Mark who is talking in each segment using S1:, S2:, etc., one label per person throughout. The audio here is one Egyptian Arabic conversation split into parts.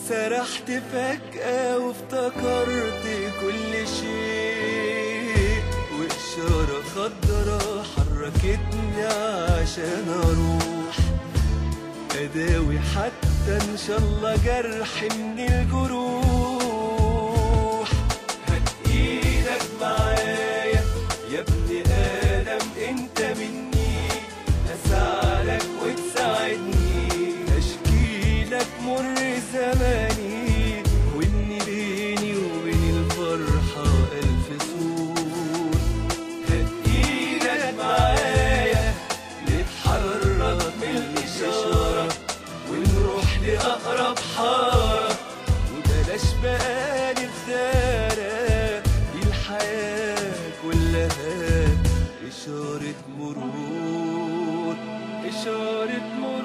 S1: سرحت فجأة وافتكرت كل شيء وإشارة خضرا حركتني عشان أروح أداوي حتى إن شاء الله جرح من الجروح هات إيدك معايا يا ابن آدم أنت مني أساعدك وتساعدني أشكيلك مر زماني وإن بيني وبين الفرحة ألف سور هات إيدك معايا نتحرك من الإشارة ونروح لأقرب حارة وبلاش بقى نتدارى دي الحياة كلها إشارة مرور إشارة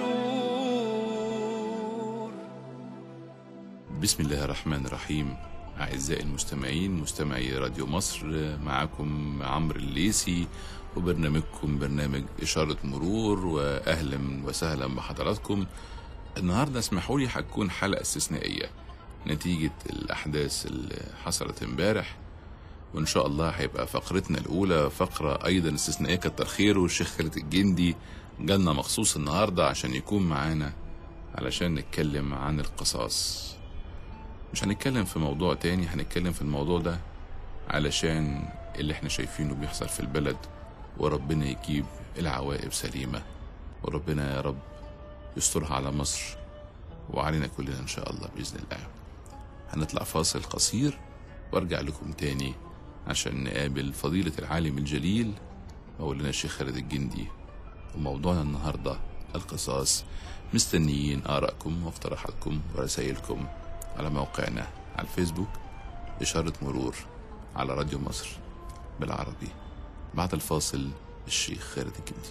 S1: مرور
S2: بسم الله الرحمن الرحيم أعزائي المستمعين مستمعي راديو مصر معكم عمرو الليسي وبرنامجكم برنامج إشارة مرور وأهلا وسهلا بحضراتكم النهاردة اسمحوا لي هتكون حلقة استثنائية نتيجة الأحداث اللي حصلت امبارح وإن شاء الله هيبقى فقرتنا الأولى فقرة أيضا استثنائية كتر خيره والشيخ خالد الجندي جالنا مخصوص النهاردة عشان يكون معانا علشان نتكلم عن القصاص مش هنتكلم في موضوع تاني هنتكلم في الموضوع ده علشان اللي احنا شايفينه بيحصل في البلد وربنا يجيب العواقب سليمة وربنا يا رب يسترها على مصر وعلينا كلنا ان شاء الله بإذن الله هنطلع فاصل قصير وارجع لكم تاني عشان نقابل فضيلة العالم الجليل مولانا الشيخ خالد الجندي وموضوعنا النهاردة القصاص مستنيين آرائكم واقتراحاتكم ورسائلكم على موقعنا على الفيسبوك إشارة مرور على راديو مصر بالعربي بعد الفاصل الشيخ خالد الجندي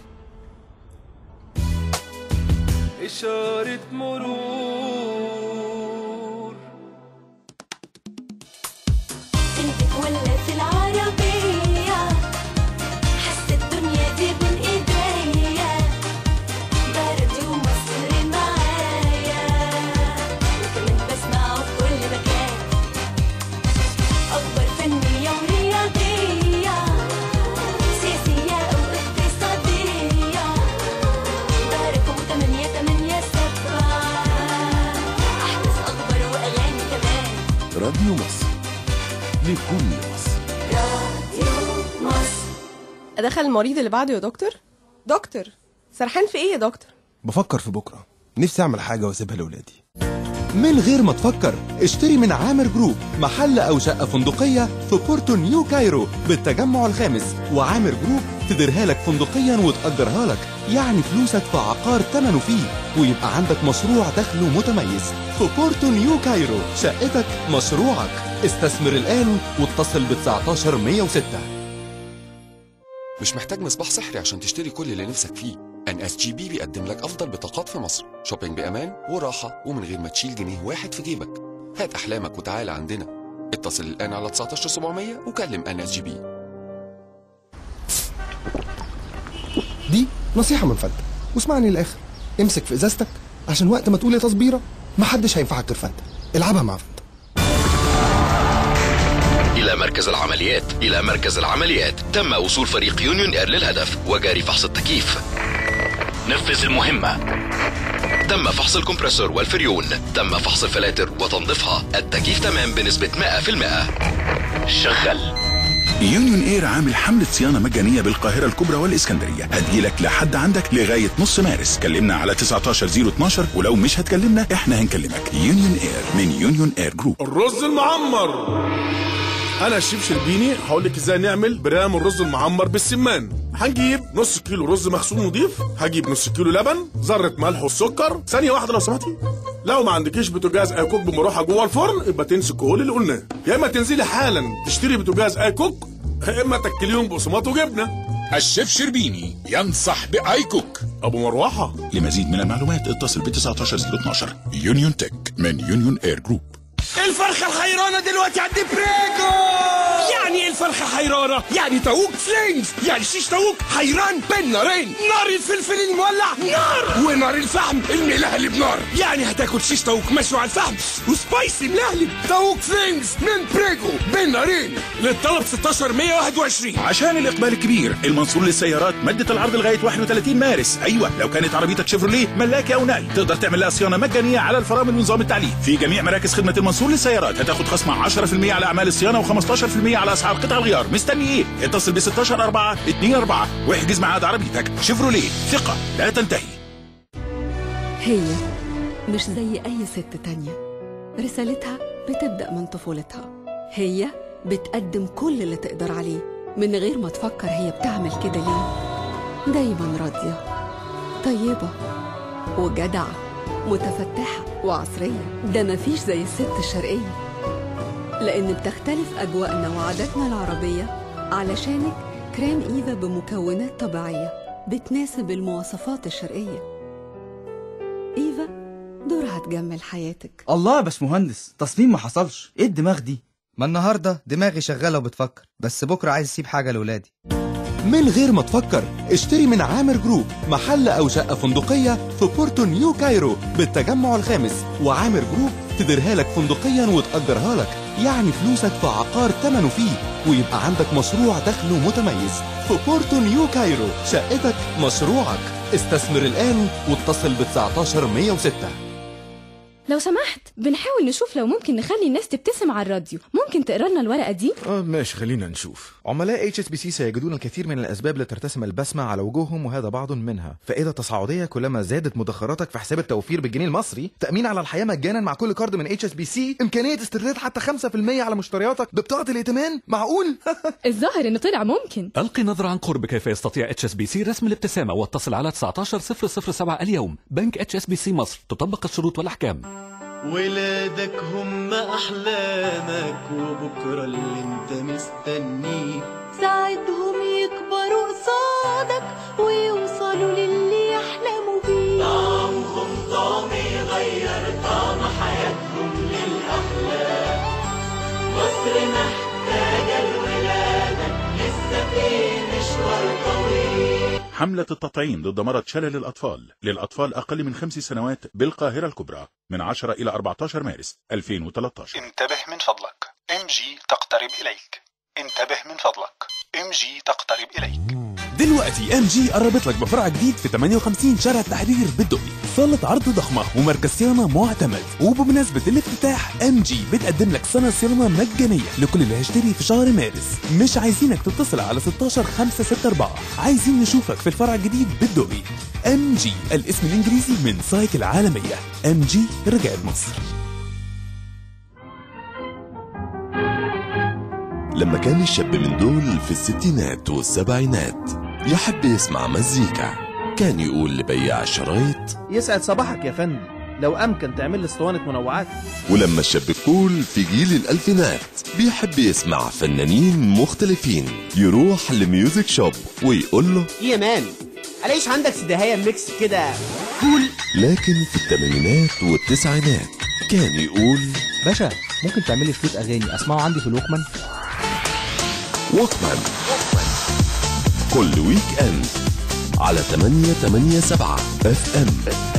S1: إشارة مرور
S3: انت ولا في العربية حس الدنيا دي بين ايديا ده راديو مصر معايا وكمان بسمعه في كل مكان أخبار فنية ورياضية سياسية أو اقتصادية ده رقم تمانية تمانية سبعة أحدث أخبار وأغاني كمان
S4: راديو مصر لكل مصر
S3: راديو مصر
S5: ادخل المريض اللي بعده يا دكتور دكتور سرحان في ايه يا دكتور
S6: بفكر في بكرة نفسي أعمل حاجة وأسيبها لأولادي من غير ما تفكر اشتري من عامر جروب محل أو شقة فندقية في بورتو نيو كايرو بالتجمع الخامس وعامر جروب تديرها لك فندقيا وتأجرها لك يعني فلوسك في عقار تمنه فيه ويبقى عندك مشروع دخله متميز في بورتو نيو كايرو شقتك مشروعك استثمر الآن واتصل ب 19 106
S7: مش محتاج مصباح سحري عشان تشتري كل اللي نفسك فيه ان اس جي بي بيقدم لك افضل بطاقات في مصر شوبينج بامان وراحه ومن غير ما تشيل جنيه واحد في جيبك هات احلامك وتعالى عندنا اتصل الان على 19700 وكلم ان اس جي بي
S8: دي نصيحة من فلتة واسمعني للآخر امسك في إزازتك عشان وقت ما تقول يا تصبيرة محدش هينفعك غير فلتة العبها مع فلتة
S9: إلى مركز العمليات إلى مركز العمليات تم وصول فريق يونيون إير للهدف وجاري فحص التكييف نفذ المهمة تم فحص الكمبرسور والفريون تم فحص الفلاتر وتنظيفها التكييف تمام بنسبة 100% شغل
S10: يونيون اير عامل حملة صيانة مجانية بالقاهرة الكبرى والإسكندرية هتجيلك لحد عندك لغاية نص مارس كلمنا على 19012 ولو مش هتكلمنا احنا هنكلمك يونيون اير من يونيون اير جروب
S11: الرز المعمر انا الشيف شربيني هقول لك ازاي نعمل برام الرز المعمر بالسمان هنجيب نص كيلو رز مغسول نضيف هجيب نص كيلو لبن ذره ملح والسكر ثانيه واحده لو سمحتي لو ما عندكيش بوتاجاز اي كوك بمروحه جوه الفرن يبقى تنسي كل اللي قلناه يا اما تنزلي حالا تشتري بوتاجاز اي كوك يا اما تاكليهم بقسماط وجبنه
S10: الشيف شربيني ينصح بايكوك
S11: ابو مروحه
S10: لمزيد من المعلومات اتصل ب 19012 يونيون تك من يونيون اير جروب
S12: الفرخة الحيرانة دلوقتي عند بريكو يعني يعني ايه الفرخة حيرانة؟ يعني تاوك فليمز يعني شيش تاوك حيران بين نارين نار الفلفل المولع نار ونار الفحم الملهلب نار يعني هتاكل شيش تاوك مشوي على الفحم وسبايسي ملهلب تاوك فليمز من بريجو بين نارين للطلب 16 121
S10: عشان الإقبال الكبير المنصور للسيارات مدت العرض لغاية 31 مارس أيوة لو كانت عربيتك شيفروليه ملاكي أو نقل تقدر تعمل لها صيانة مجانية على الفرامل ونظام التعليق في جميع مراكز خدمة المنصور للسيارات هتاخد خصم 10% على أعمال الصيانة و15% على أسعار قطع الغيار مستني إيه اتصل ب 16 4 2 4 واحجز ميعاد عربيتك شيفروليه ثقة لا تنتهي
S13: هي مش زي أي ست تانية رسالتها بتبدأ من طفولتها هي بتقدم كل اللي تقدر عليه من غير ما تفكر هي بتعمل كده ليه دايما راضية طيبة وجدعة متفتحة وعصرية ده مفيش زي الست الشرقية لأن بتختلف أجواءنا وعاداتنا العربية علشانك كريم إيفا بمكونات طبيعية بتناسب المواصفات الشرقية إيفا دورها تجمل حياتك
S14: الله يا باشمهندس تصميم ما حصلش ايه الدماغ دي ما النهارده دماغي شغاله وبتفكر بس بكره عايز اسيب حاجه لاولادي
S6: من غير ما تفكر اشتري من عامر جروب محل أو شقة فندقية في بورتو نيو كايرو بالتجمع الخامس وعامر جروب تديرها لك فندقيا وتأجرها لك يعني فلوسك في عقار تمنه فيه ويبقى عندك مشروع دخله متميز في بورتو نيو كايرو شقتك مشروعك استثمر الآن واتصل ب 19 106
S15: لو سمحت بنحاول نشوف لو ممكن نخلي الناس تبتسم على الراديو ممكن تقرا لنا الورقه دي
S16: آه ماشي خلينا نشوف عملاء اتش اس بي سي سيجدون الكثير من الاسباب لترتسم البسمه على وجوههم وهذا بعض منها فائده تصاعديه كلما زادت مدخراتك في حساب التوفير بالجنيه المصري تامين على الحياه مجانا مع كل كارد من اتش اس بي سي امكانيه استرداد حتى 5% على مشترياتك ببطاقه الائتمان معقول
S15: الظاهر انه طلع ممكن
S17: ألقي نظرة عن قرب كيف يستطيع اتش اس بي سي رسم الابتسامة واتصل على 19007 اليوم بنك اتش اس بي سي مصر تطبق الشروط والأحكام
S1: ولادك هم أحلامك وبكرة اللي انت مستنيه
S3: ساعدهم يكبروا قصادك ويوصلوا للي يحلموا بيه
S1: طعمهم طعم يغير طعم حياتهم للأحلام مصر محتاجة لولادك لسه في مشوار طويل
S10: حملة التطعيم ضد مرض شلل الأطفال للأطفال أقل من خمس سنوات بالقاهرة الكبرى من 10 إلى 14 مارس 2013
S18: انتبه من فضلك ام جي تقترب اليك انتبه من فضلك ام جي تقترب اليك
S19: دلوقتي ام جي قربت لك بفرع جديد في 58 شارع التحرير بالدقي صالة عرض ضخمة ومركز صيانة معتمد وبمناسبة الافتتاح ام جي بتقدم لك سنة صيانة مجانية لكل اللي هيشتري في شهر مارس مش عايزينك تتصل على 16 564 عايزين نشوفك في الفرع الجديد بالدقي ام جي الاسم الانجليزي من سايكل عالمية ام جي رجال مصر
S4: لما كان الشاب من دول في الستينات والسبعينات يحب يسمع مزيكا كان يقول لبياع الشرايط
S20: يسعد صباحك يا فندم لو امكن تعمل لي اسطوانه منوعات
S4: ولما الشاب الكول في جيل الألفينات بيحب يسمع فنانين مختلفين يروح لميوزك شوب ويقول له
S20: يا مان الاقيش عندك سداهيه ميكس كده كول
S4: لكن في الثمانينات والتسعينات كان يقول
S20: باشا ممكن تعمل لي شريط اغاني اسمعه عندي في الوكمان
S4: ووكمان كل ويك اند على 887 اف ام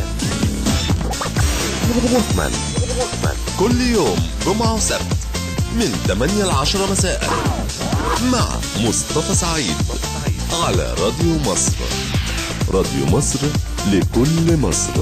S4: ووكمان كل يوم جمعة وسبت من 8 ل 10 مساء مع مصطفى سعيد على راديو مصر راديو مصر لكل مصر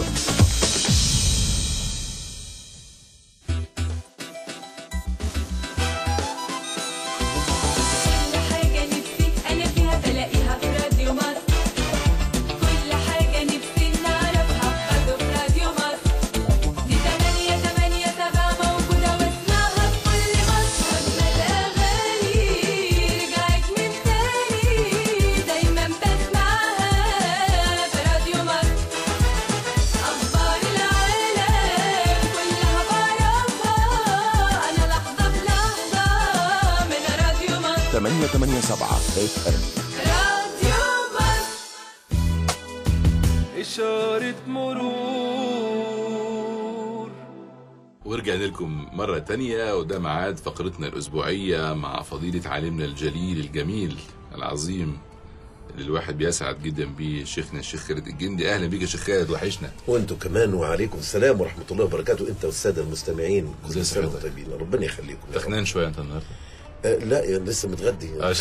S3: كل حاجة نفسي أنا فيها بلاقيها في راديو مصر كل حاجة نفسي نعرفها برضه في راديو مصر دي تمانية تمانية سبعة موجودة واسمعها في كل مصر أجمل أغاني رجعت من تاني دايما بسمعها في راديو مصر أخبار العالم كلها بعرفها أنا لحظة بلحظة من راديو مصر
S4: 887 اف ام
S3: راديو مصر
S1: إشارة مرور
S2: ورجعنا لكم مرة تانية وده ميعاد فقرتنا الأسبوعية مع فضيلة عالمنا الجليل الجميل العظيم اللي الواحد بيسعد جدا بيه شيخنا الشيخ خالد الجندي أهلا بيك يا شيخ خالد وحشنا
S21: وانتم كمان وعليكم السلام ورحمه الله وبركاته انت والساده المستمعين كل
S2: ازي
S21: سنه وانتم
S2: صحتك؟
S21: طيبين ربنا يخليكم
S2: تخنان شوية أنت النهاردة
S21: آه لا يا لسه متغدي
S2: آه،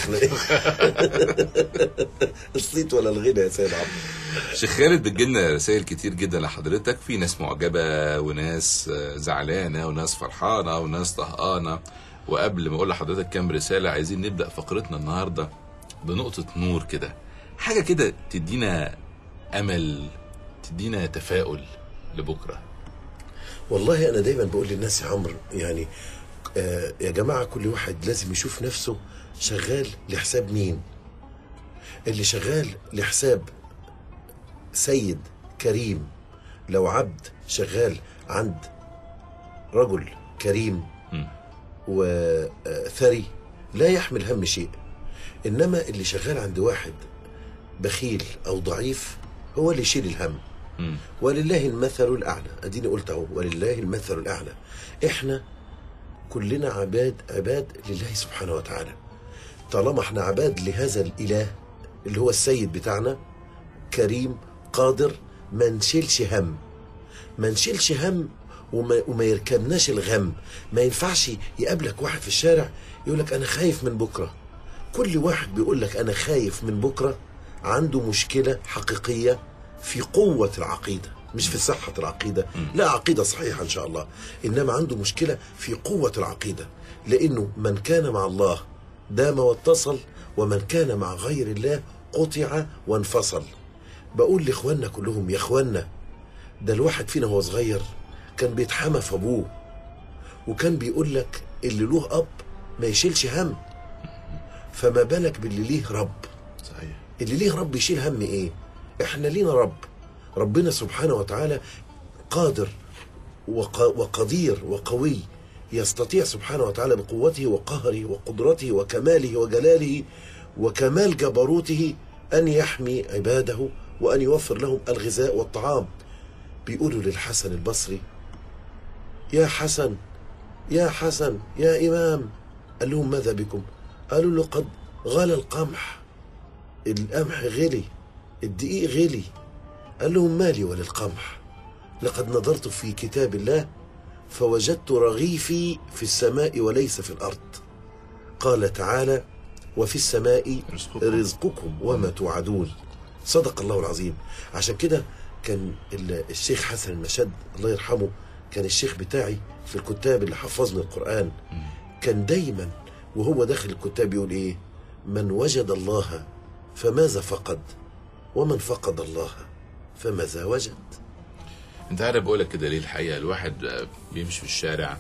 S21: الصيت ولا الغنى يا سيد عبد
S2: شيخ خالد بتجيلنا رسائل كتير جدا لحضرتك في ناس معجبة وناس آه، زعلانة وناس فرحانة وناس طهقانة وقبل ما أقول لحضرتك كام رسالة عايزين نبدأ فقرتنا النهاردة بنقطة نور كده حاجة كده تدينا أمل تدينا تفاؤل لبكرة
S21: والله انا دايما بقول للناس يا عمرو يعني آه يا جماعه كل واحد لازم يشوف نفسه شغال لحساب مين اللي شغال لحساب سيد كريم لو عبد شغال عند رجل كريم وثري لا يحمل هم شيء انما اللي شغال عند واحد بخيل او ضعيف هو اللي يشيل الهم ولله المثل الاعلى اديني قلت اهو ولله المثل الاعلى احنا كلنا عباد عباد لله سبحانه وتعالى طالما احنا عباد لهذا الاله اللي هو السيد بتاعنا كريم قادر ما نشيلش هم ما نشيلش هم وما, وما يركبناش الغم ما ينفعش يقابلك واحد في الشارع يقول لك انا خايف من بكره كل واحد بيقول لك انا خايف من بكره عنده مشكله حقيقيه في قوه العقيده مش في صحه العقيده لا عقيده صحيحه ان شاء الله انما عنده مشكله في قوه العقيده لانه من كان مع الله دام واتصل ومن كان مع غير الله قطع وانفصل بقول لاخواننا كلهم يا اخواننا ده الواحد فينا وهو صغير كان بيتحمى في ابوه وكان بيقول لك اللي له اب ما يشيلش هم فما بالك باللي ليه رب
S2: صحيح
S21: اللي ليه رب يشيل هم ايه احنا لينا رب ربنا سبحانه وتعالى قادر وق... وقدير وقوي يستطيع سبحانه وتعالى بقوته وقهره وقدرته وكماله وجلاله وكمال جبروته ان يحمي عباده وان يوفر لهم الغذاء والطعام بيقولوا للحسن البصري يا حسن يا حسن يا إمام قال لهم ماذا بكم قالوا له قد غلى القمح القمح غلي الدقيق غلي قال لهم مالي وللقمح لقد نظرت في كتاب الله فوجدت رغيفي في السماء وليس في الأرض قال تعالى وفي السماء رزقكم وما توعدون صدق الله العظيم عشان كده كان ال- الشيخ حسن المشد الله يرحمه كان الشيخ بتاعي في الكتاب اللي حفظنا القرآن كان دايما وهو داخل الكتاب يقول ايه من وجد الله فماذا فقد ومن فقد الله فماذا وجد
S2: انت عارف بقولك كده ليه الحقيقة الواحد آه، بيمشي في الشارع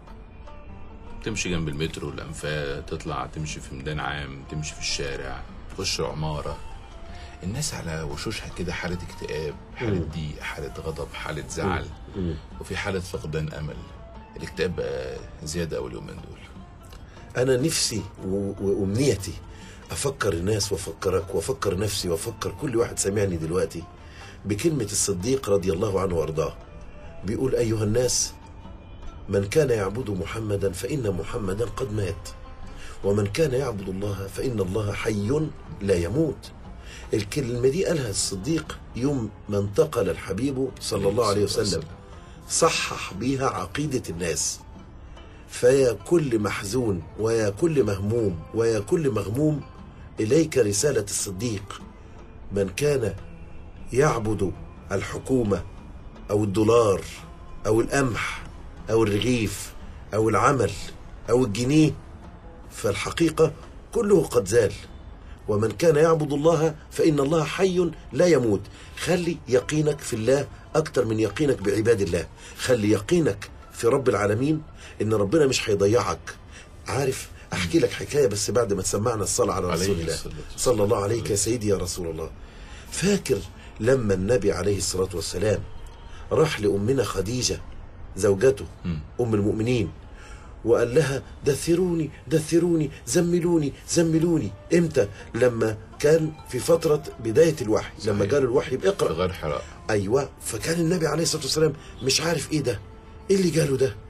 S2: تمشي جنب المترو الأنفاق تطلع تمشي في ميدان عام تمشي في الشارع تخش عمارة الناس على وشوشها كده حالة اكتئاب حالة ضيق حالة غضب حالة زعل وفي حالة فقدان أمل الاكتئاب بقى زيادة أول يومين دول
S21: انا نفسي و- و- وامنيتي افكر الناس وافكرك وافكر نفسي وافكر كل واحد سامعني دلوقتي بكلمة الصديق رضي الله عنه وارضاه بيقول ايها الناس من كان يعبد محمدا فان محمدا قد مات ومن كان يعبد الله فان الله حي لا يموت الكلمة دي قالها الصديق يوم ما انتقل الحبيب صلى الله عليه وسلم صحح بيها عقيدة الناس فيا كل محزون ويا كل مهموم ويا كل مغموم إليك رسالة الصديق من كان يعبد الحكومة أو الدولار أو القمح أو الرغيف أو العمل أو الجنيه فالحقيقة كله قد زال ومن كان يعبد الله فإن الله حي لا يموت خلي يقينك في الله أكتر من يقينك بعباد الله خلي يقينك في رب العالمين إن ربنا مش هيضيعك عارف أحكي لك حكاية بس بعد ما تسمعنا الصلاة على رسول
S2: عليه
S21: الله
S2: الصلاة
S21: صلى الله عليك يا سيدي يا رسول الله فاكر لما النبي عليه الصلاة والسلام راح لأمنا خديجة زوجته أم المؤمنين وقال لها دثروني دثروني زملوني زملوني امتى لما كان في فترة بداية الوحي لما جاله الوحي باقرأ
S2: غار حراء
S21: ايوه فكان النبي عليه الصلاة والسلام مش عارف ايه ده ايه اللي جاله ده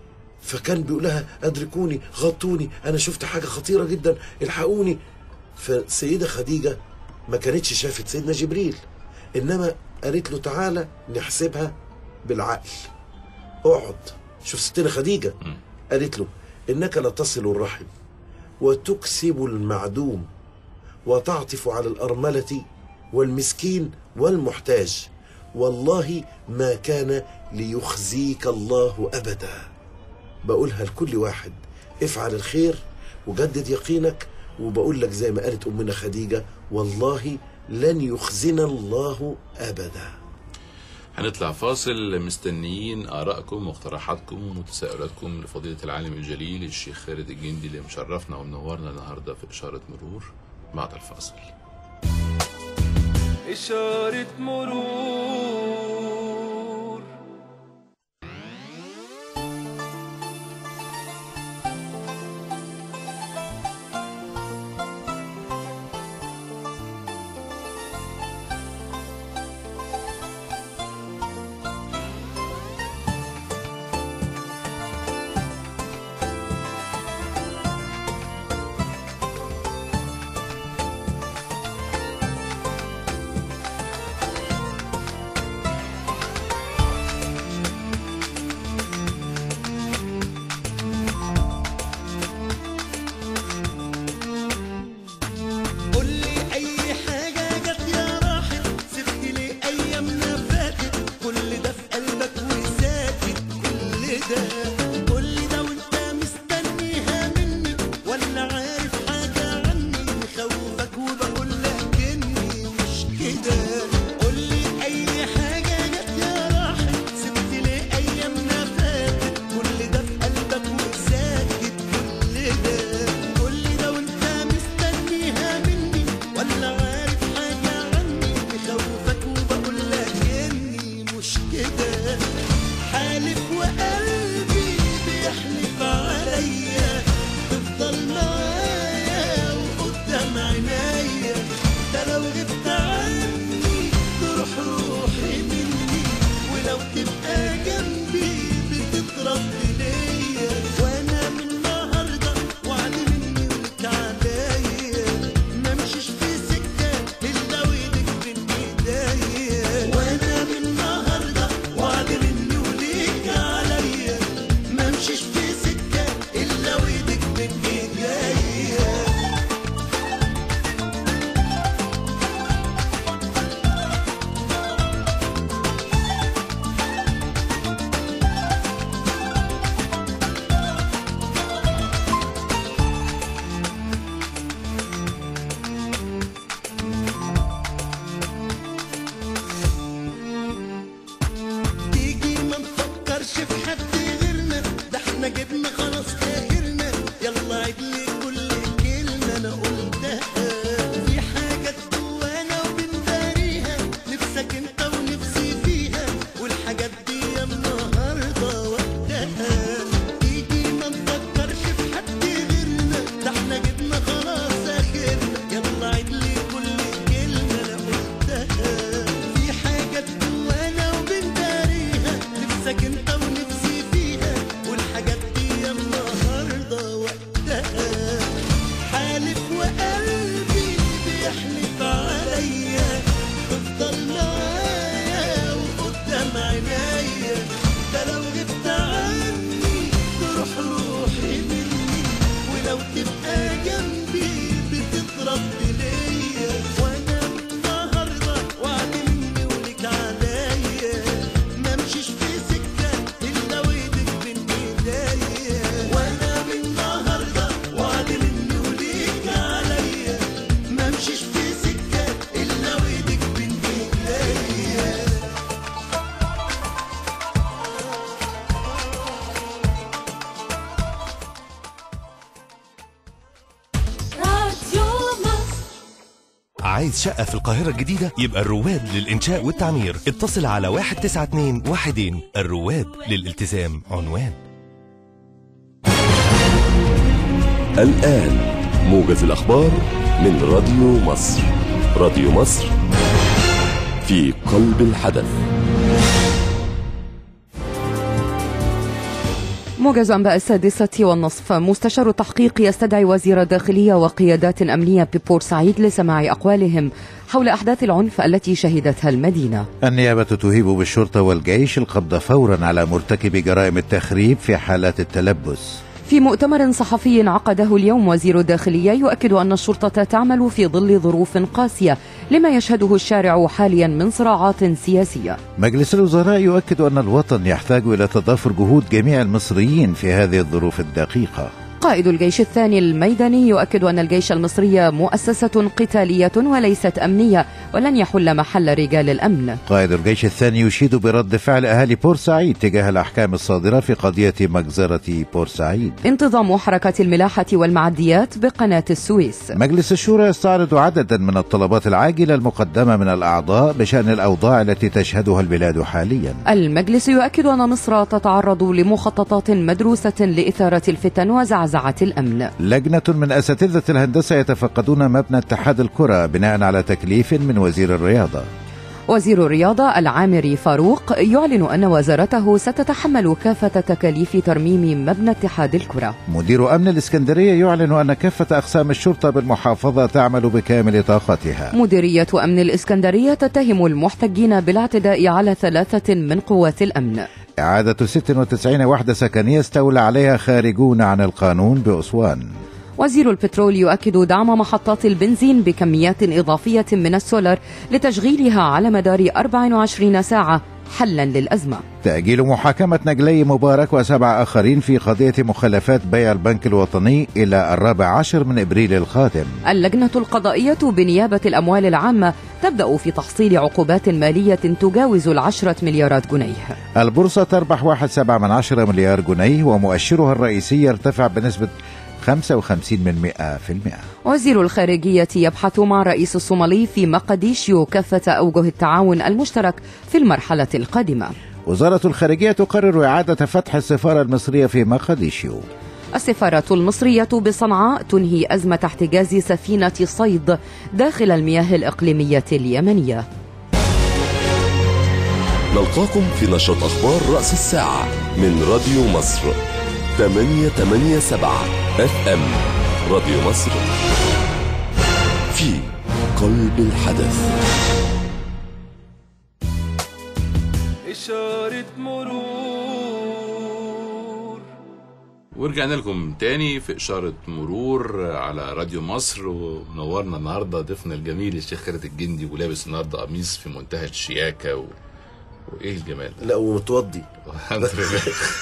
S21: فكان بيقول لها ادركوني غطوني انا شفت حاجه خطيره جدا الحقوني فالسيده خديجه ما كانتش شافت سيدنا جبريل انما قالت له تعالى نحسبها بالعقل اقعد شوف ستنا خديجه قالت له انك لتصل الرحم وتكسب المعدوم وتعطف على الارمله والمسكين والمحتاج والله ما كان ليخزيك الله ابدا بقولها لكل واحد افعل الخير وجدد يقينك وبقول لك زي ما قالت امنا خديجه والله لن يخزنا الله ابدا
S2: هنطلع فاصل مستنيين آرائكم واقتراحاتكم وتساؤلاتكم لفضيلة العالم الجليل الشيخ خالد الجندي اللي مشرفنا ومنورنا النهارده في إشارة مرور بعد الفاصل
S1: إشارة مرور
S5: قولي أي حاجة جت يا راحت سبت لي أيامنا فاتت كل ده في قلبك وساكت كل ده قولي ده وأنت مستنيها مني ولا عارف حاجة عني مخوفك وبقول لك إني مش كده قولي أي حاجة جت يا راحت سبت لي أيامنا فاتت كل ده في قلبك وساكت كل ده قولي ده وأنت مستنيها مني ولا عارف حاجة عني مخوفك وبقول لك إني مش كده حالف وقلبي بيحلف عليا تفضل معايا وقدام عينيا ده لو غبت عني تروح روحي مني ولو تبقى جنبي بتترد ليا وانا من النهارده وعد مني ولك عليا ما امشيش في سكه الا وايدك بين ايديا وانا من النهارده وعد مني وليك عليا ما امشيش في سكه الا وايدك بين ايديا تيجي ما نفكرش في حد غيرنا ده احنا جبنا خلاص اخرنا يلا عيد لي كل كلمة انا قلتها في حاجات جوانا وبنداريها نفسك انت ونفسي فيها والحاجات دي يا النهارده وقتها تيجي ما نفكرش في حد غيرنا ده احنا جبنا خلاص اخرنا يلا عيد لي كل كلمة انا قلتها في حاجات جوانا وبنداريها نفسك انت ونفسي فيها والحاجات دي يا النهارده وقتها حالف وقلبي بيحلف عليا تفضل معايا وقدام عينيا ده لو غبت عني تروح روحي مني ولو تبقى جنبي بتترد ليا وانا من النهارده وعد مني ولك عليا ما امشيش في سكه الا وايدك بين ايديا وانا من النهارده وعد مني وليك عليا ما امشيش في سكه الا وايدك بين ايديا
S3: راديو مصر
S22: عايز شقة في القاهرة الجديدة؟ يبقى الرواد للإنشاء والتعمير اتصل على 192 وحدين الرواد للالتزام عنوان
S4: الآن موجز الأخبار من راديو مصر راديو مصر في قلب الحدث
S7: موجز أنباء السادسة والنصف مستشار التحقيق يستدعي وزير الداخلية وقيادات أمنية ببورسعيد لسماع أقوالهم حول أحداث العنف التي شهدتها المدينة
S8: النيابة تهيب بالشرطة والجيش القبض فورا على مرتكب جرائم التخريب في حالات التلبس
S7: في مؤتمر صحفي عقده اليوم وزير الداخلية يؤكد أن الشرطة تعمل في ظل ظروف قاسية لما يشهده الشارع حاليا من صراعات سياسية
S8: مجلس الوزراء يؤكد أن الوطن يحتاج إلى تضافر جهود جميع المصريين في هذه الظروف الدقيقة
S7: قائد الجيش الثاني الميداني يؤكد أن الجيش المصري مؤسسة قتالية وليست أمنية ولن يحل محل رجال الأمن
S8: قائد الجيش الثاني يشيد برد فعل أهالي بورسعيد تجاه الأحكام الصادرة في قضية مجزرة بورسعيد
S7: انتظام حركة الملاحة والمعديات بقناة السويس
S8: مجلس الشورى يستعرض عددا من الطلبات العاجلة المقدمة من الأعضاء بشأن الأوضاع التي تشهدها البلاد حاليا
S7: المجلس يؤكد أن مصر تتعرض لمخططات مدروسة لإثارة الفتن وزعزعة الأمن
S8: لجنة من أساتذة الهندسة يتفقدون مبنى اتحاد الكرة بناء على تكليف من وزير الرياضة
S7: وزير الرياضة العامري فاروق يعلن أن وزارته ستتحمل كافة تكاليف ترميم مبنى اتحاد الكرة
S8: مدير أمن الإسكندرية يعلن أن كافة أقسام الشرطة بالمحافظة تعمل بكامل طاقتها
S7: مديرية أمن الإسكندرية تتهم المحتجين بالاعتداء على ثلاثة من قوات الأمن
S8: إعادة 96 وحدة سكنية استولى عليها خارجون عن القانون بأسوان
S7: وزير البترول يؤكد دعم محطات البنزين بكميات إضافية من السولر لتشغيلها على مدار 24 ساعة حلا للأزمة
S8: تأجيل محاكمة نجلي مبارك وسبع آخرين في قضية مخالفات بيع البنك الوطني إلى الرابع عشر من إبريل القادم
S7: اللجنة القضائية بنيابة الأموال العامة تبدأ في تحصيل عقوبات مالية تجاوز العشرة مليارات جنيه
S8: البورصة تربح واحد سبعة من عشرة مليار جنيه ومؤشرها الرئيسي يرتفع بنسبة 55 من 100%
S7: وزير الخارجية يبحث مع رئيس الصومالي في مقديشيو كافة أوجه التعاون المشترك في المرحلة القادمة
S8: وزارة الخارجية تقرر إعادة فتح السفارة المصرية في مقديشيو
S7: السفارة المصرية بصنعاء تنهي أزمة احتجاز سفينة صيد داخل المياه الإقليمية اليمنية
S4: نلقاكم في نشرة أخبار رأس الساعة من راديو مصر 887 اف ام راديو مصر في قلب الحدث
S1: إشارة مرور
S2: ورجعنا لكم تاني في إشارة مرور على راديو مصر ونورنا النهاردة ضيفنا الجميل الشيخ خالد الجندي ولابس النهاردة قميص في منتهى الشياكة و... وإيه الجمال ده؟
S21: لا ومتوضي
S2: الحمد لله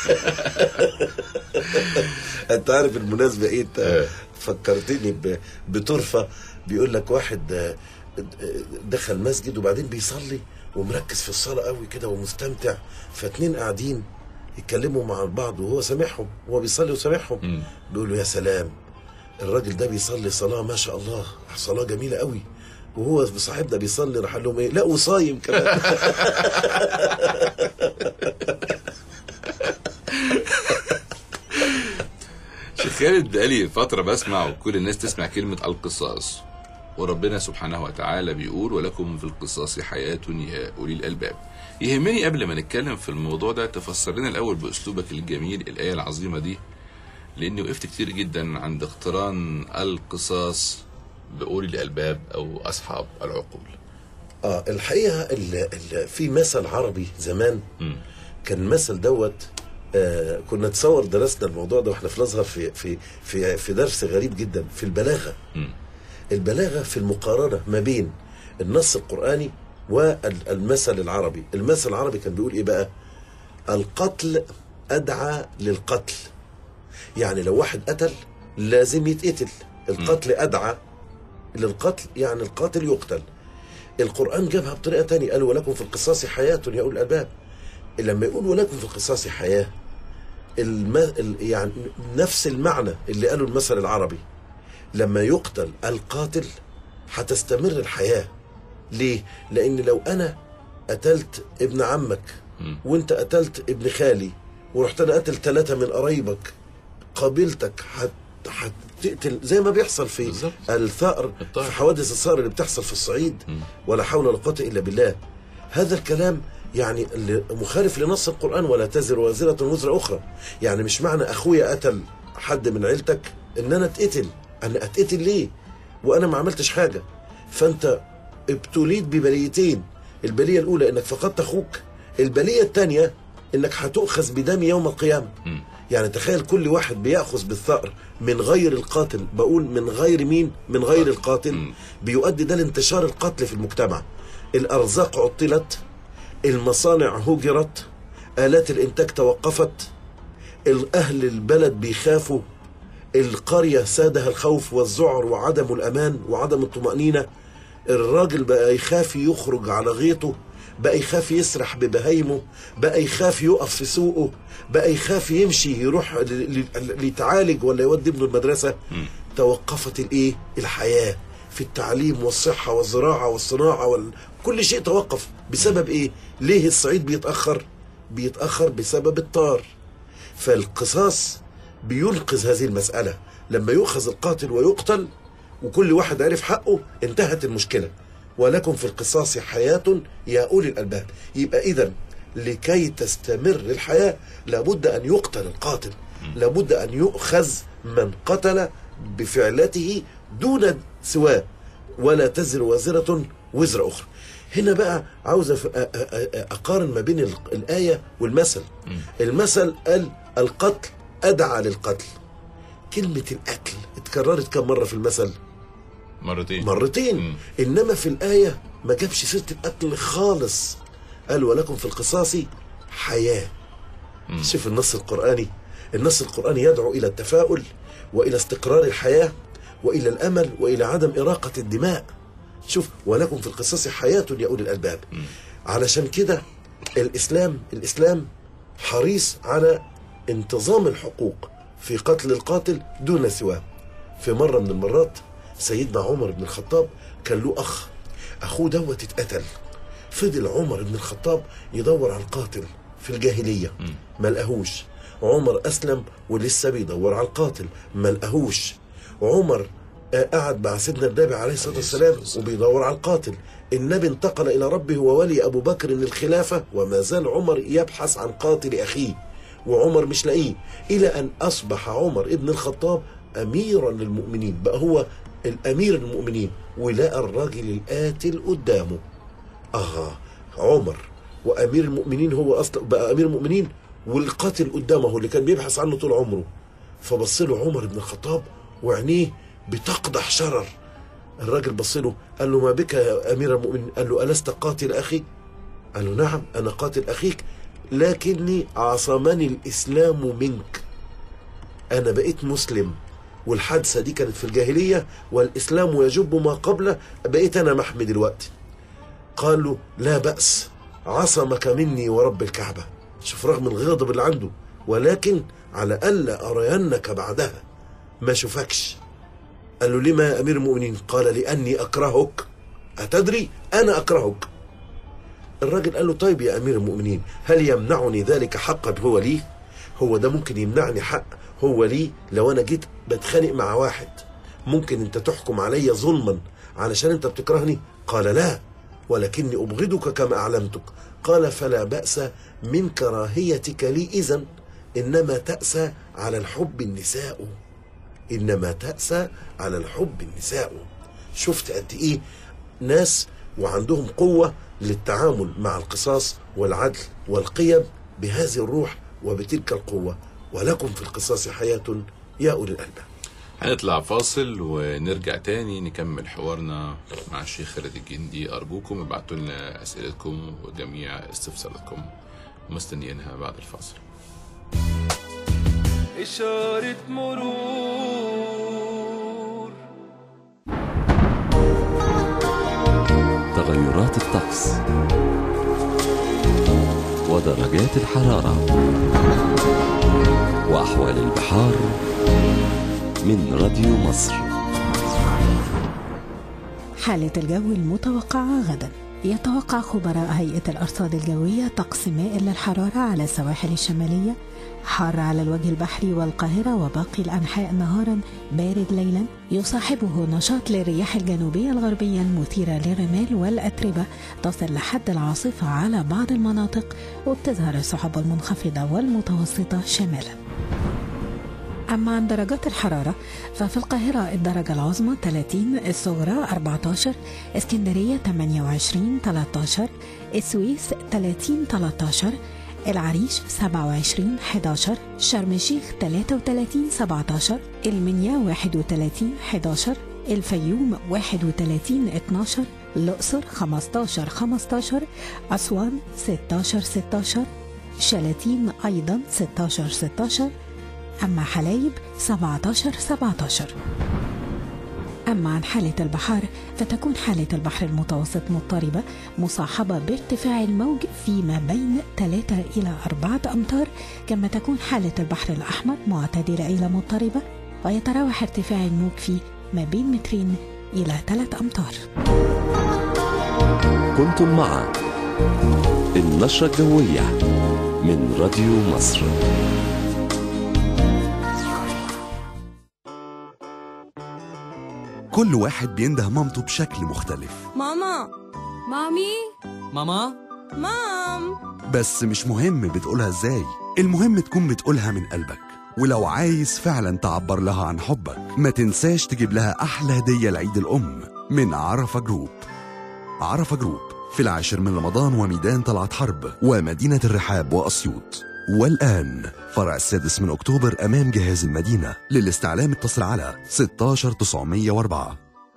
S21: انت عارف المناسبه ايه انت فكرتني ب- بطرفه بيقول لك واحد آه، آه، دخل مسجد وبعدين بيصلي ومركز في الصلاه قوي كده ومستمتع فاتنين قاعدين يتكلموا مع بعض وهو سامعهم هو بيصلي وسامعهم بيقول له يا سلام الراجل ده بيصلي صلاه ما شاء الله صلاه جميله قوي وهو صاحبنا بيصلي راح قال لهم ايه لا وصايم كمان
S2: شيخ خالد بقالي فترة بسمع وكل الناس تسمع كلمة القصاص وربنا سبحانه وتعالى بيقول ولكم في القصاص حياة يا أولي الألباب يهمني قبل ما نتكلم في الموضوع ده تفسر لنا الأول بأسلوبك الجميل الآية العظيمة دي لأني وقفت كتير جدا عند اقتران القصاص بأولي الألباب أو أصحاب العقول
S21: اه الحقيقه ال ال في مثل عربي زمان كان المثل دوت آه كنا نتصور درسنا الموضوع ده واحنا في الازهر في في في في درس غريب جدا في البلاغه البلاغه في المقارنه ما بين النص القراني والمثل العربي المثل العربي كان بيقول ايه بقى القتل ادعى للقتل يعني لو واحد قتل لازم يتقتل القتل ادعى للقتل يعني القاتل يقتل القرآن جابها بطريقة تانية قال ولكم في القصاص حياة يا أولي الألباب لما يقول ولكم في القصاص حياة الم... ال... يعني نفس المعنى اللي قاله المثل العربي لما يقتل القاتل هتستمر الحياة ليه؟ لأن لو أنا قتلت ابن عمك وانت قتلت ابن خالي ورحت انا قتل ثلاثة من قرايبك قابلتك هت... هتقتل زي ما بيحصل في الثأر في حوادث الثأر اللي بتحصل في الصعيد ولا حول ولا قوة إلا بالله هذا الكلام يعني اللي مخالف لنص القرآن ولا تزر وازرة وزر أخرى يعني مش معنى أخويا قتل حد من عيلتك إن أنا أتقتل أنا أتقتل ليه وأنا ما عملتش حاجة فأنت ابتليت ببليتين البلية الأولى إنك فقدت أخوك البلية الثانية إنك هتؤخذ بدم يوم القيامة يعني تخيل كل واحد بيأخذ بالثأر من غير القاتل بقول من غير مين من غير القاتل بيؤدي ده لانتشار القتل في المجتمع الأرزاق عطلت المصانع هجرت آلات الإنتاج توقفت الأهل البلد بيخافوا القرية سادها الخوف والذعر وعدم الأمان وعدم الطمأنينة الراجل بقى يخاف يخرج على غيطه بقى يخاف يسرح ببهايمه بقى يخاف يقف في سوقه بقى يخاف يمشي يروح ل- ل- ليتعالج ولا يودي ابنه المدرسة توقفت الايه الحياة في التعليم والصحة والزراعة والصناعة وال... كل شيء توقف بسبب ايه ليه الصعيد بيتأخر بيتأخر بسبب الطار فالقصاص بينقذ هذه المسألة لما يؤخذ القاتل ويقتل وكل واحد عرف حقه انتهت المشكلة ولكم في القصاص حياة يا أولي الألباب يبقى إذا لكي تستمر الحياة لابد أن يقتل القاتل لابد أن يؤخذ من قتل بفعلته دون سواه ولا تزر وازرة وزر أخرى هنا بقى عاوز أف- أ- أ- أ- أقارن ما بين ال- الآية والمثل المثل قال القتل أدعى للقتل كلمة القتل اتكررت كم مرة في المثل
S2: مرتين
S21: مرتين إنما في الآية ما جابش سيرة القتل خالص قال ولكم في القصاص حياة شوف النص القرآني النص القرآني يدعو إلى التفاؤل وإلى استقرار الحياة وإلى الأمل وإلى عدم إراقة الدماء شوف ولكم في القصاص حياة يا أولي الألباب علشان كده الإسلام الإسلام حريص على انتظام الحقوق في قتل القاتل دون سواه في مرة من المرات سيدنا عمر بن الخطاب كان له أخ أخوه دوت اتقتل فضل عمر بن الخطاب يدور على القاتل في الجاهلية ما لقاهوش عمر أسلم ولسه بيدور على القاتل ما لقاهوش عمر آه، قعد مع سيدنا النبي عليه الصلاة والسلام وبيدور على القاتل النبي انتقل إلى ربه وولي أبو بكر الخلافة وما زال عمر يبحث عن قاتل أخيه وعمر مش لاقيه إلى أن أصبح عمر ابن الخطاب أميرا للمؤمنين بقى هو الأمير المؤمنين ولقى الراجل القاتل قدامه آه عمر وأمير المؤمنين هو أصلا بقى أمير المؤمنين والقاتل قدامه اللي كان بيبحث عنه طول عمره فبص له عمر بن الخطاب وعينيه بتقدح شرر الراجل بص له قال له ما بك يا أمير المؤمنين قال له ألست قاتل أخي قال له نعم أنا قاتل أخيك لكني عصمني الإسلام منك أنا بقيت مسلم والحادثة دي كانت في الجاهلية والإسلام يجب ما قبله بقيت أنا محمي دلوقتي قال له لا بأس عصمك مني ورب الكعبة شوف رغم الغضب اللي عنده ولكن على ألا أرينك بعدها ما شوفكش قال له لما يا أمير المؤمنين قال لأني أكرهك أتدري أنا أكرهك الراجل قال له طيب يا أمير المؤمنين هل يمنعني ذلك حقا هو لي هو ده ممكن يمنعني حق هو لي لو أنا جيت بتخانق مع واحد ممكن أنت تحكم علي ظلما علشان أنت بتكرهني قال لا ولكني أبغضك كما أعلمتك قال فلا بأس من كراهيتك لي إذن إنما تأسى على الحب النساء إنما تأسى على الحب النساء شفت قد إيه ناس وعندهم قوة للتعامل مع القصاص والعدل والقيم بهذه الروح وبتلك القوة ولكم في القصاص حياة يا أولي الألباب
S2: هنطلع فاصل ونرجع تاني نكمل حوارنا مع الشيخ خالد الجندي أرجوكم ابعتوا لنا أسئلتكم وجميع استفساراتكم مستنيينها بعد الفاصل
S1: إشارة مرور
S9: تغيرات الطقس ودرجات الحرارة وأحوال البحار من راديو مصر
S11: حالة الجو المتوقعة غدا يتوقع خبراء هيئة الأرصاد الجوية طقس مائل للحرارة على السواحل الشمالية حار على الوجه البحري والقاهرة وباقي الأنحاء نهارا بارد ليلا يصاحبه نشاط للرياح الجنوبية الغربية المثيرة للرمال والأتربة تصل لحد العاصفة على بعض المناطق وبتظهر السحب المنخفضة والمتوسطة شمالا أما عن درجات الحرارة ففي القاهرة الدرجة العظمى 30 الصغرى 14 اسكندرية 28 13 السويس 30 13 العريش 27 11 شرم الشيخ 33 17 المنيا 31 11 الفيوم 31 12 الأقصر 15 15 أسوان 16 16 شلاتين أيضا 16 16 أما حلايب 17 17 أما عن حالة البحار فتكون حالة البحر المتوسط مضطربة مصاحبة بارتفاع الموج فيما بين 3 إلى 4 أمتار كما تكون حالة البحر الأحمر معتدلة إلى مضطربة ويتراوح ارتفاع الموج فيه ما بين مترين إلى 3 أمتار
S9: كنتم مع النشرة الجوية من راديو مصر
S12: كل واحد بينده مامته بشكل مختلف
S3: ماما مامي
S12: ماما
S3: مام
S12: بس مش مهم بتقولها ازاي المهم تكون بتقولها من قلبك ولو عايز فعلا تعبر لها عن حبك ما تنساش تجيب لها أحلى هدية لعيد الأم من عرفة جروب عرفة جروب في العاشر من رمضان وميدان طلعت حرب ومدينة الرحاب وأسيوط والآن فرع السادس من أكتوبر أمام جهاز المدينة للاستعلام اتصل على 16 904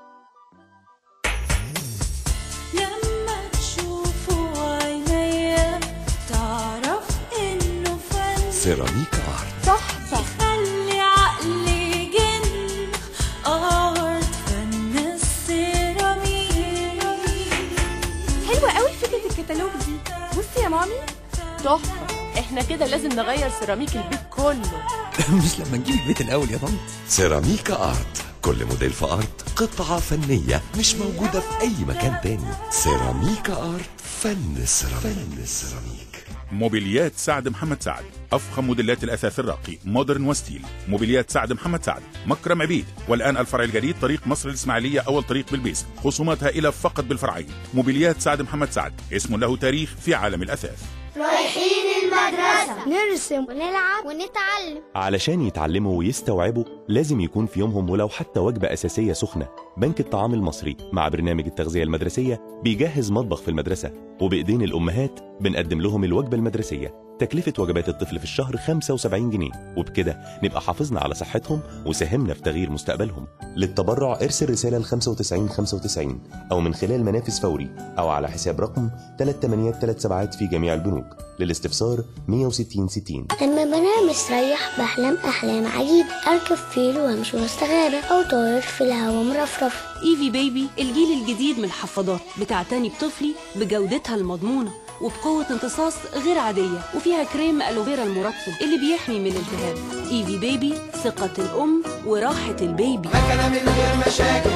S3: لما تشوفوا عينيا تعرف انه فن
S9: سيراميك ارت
S3: تحفة يخلي عقلي يجن ارت فن السيراميك
S23: حلوة قوي فكرة الكتالوج دي بصي يا مامي تحفة احنا كده لازم نغير سيراميك البيت كله
S22: مش لما نجيب البيت الأول يا طنط
S9: سيراميكا ارت كل موديل في ارت قطعة فنية مش موجودة في أي مكان تاني سيراميكا ارت فن السيراميك فن السيراميك
S10: موبيليات سعد محمد سعد افخم موديلات الاثاث الراقي مودرن وستيل موبيليات سعد محمد سعد مكرم عبيد والان الفرع الجديد طريق مصر الاسماعيليه اول طريق بالبيس خصومات هائله فقط بالفرعين موبيليات سعد محمد سعد اسم له تاريخ في عالم الاثاث
S24: رايحين المدرسة نرسم ونلعب ونتعلم
S25: علشان يتعلموا ويستوعبوا لازم يكون في يومهم ولو حتى وجبة أساسية سخنة بنك الطعام المصري مع برنامج التغذية المدرسية بيجهز مطبخ في المدرسة وبإيدين الأمهات بنقدم لهم الوجبة المدرسية تكلفة وجبات الطفل في الشهر 75 جنيه وبكده نبقى حافظنا على صحتهم وساهمنا في تغيير مستقبلهم للتبرع ارسل رسالة ل 95 95 أو من خلال منافذ فوري أو على حساب رقم 3837 في جميع البنوك للاستفسار 160 60
S24: لما بنام مستريح بحلم أحلام عجيب أركب فيل وأمشي وسط غابة أو طاير في الهوا مرفرف
S26: ايفي بيبي الجيل الجديد من الحفاضات بتعتني بطفلي بجودتها المضمونة وبقوة امتصاص غير عادية وفيها كريم ألوفيرا المرطب اللي بيحمي من الالتهاب ايفي بيبي ثقة الأم وراحة البيبي
S1: مكنة من غير مشاكل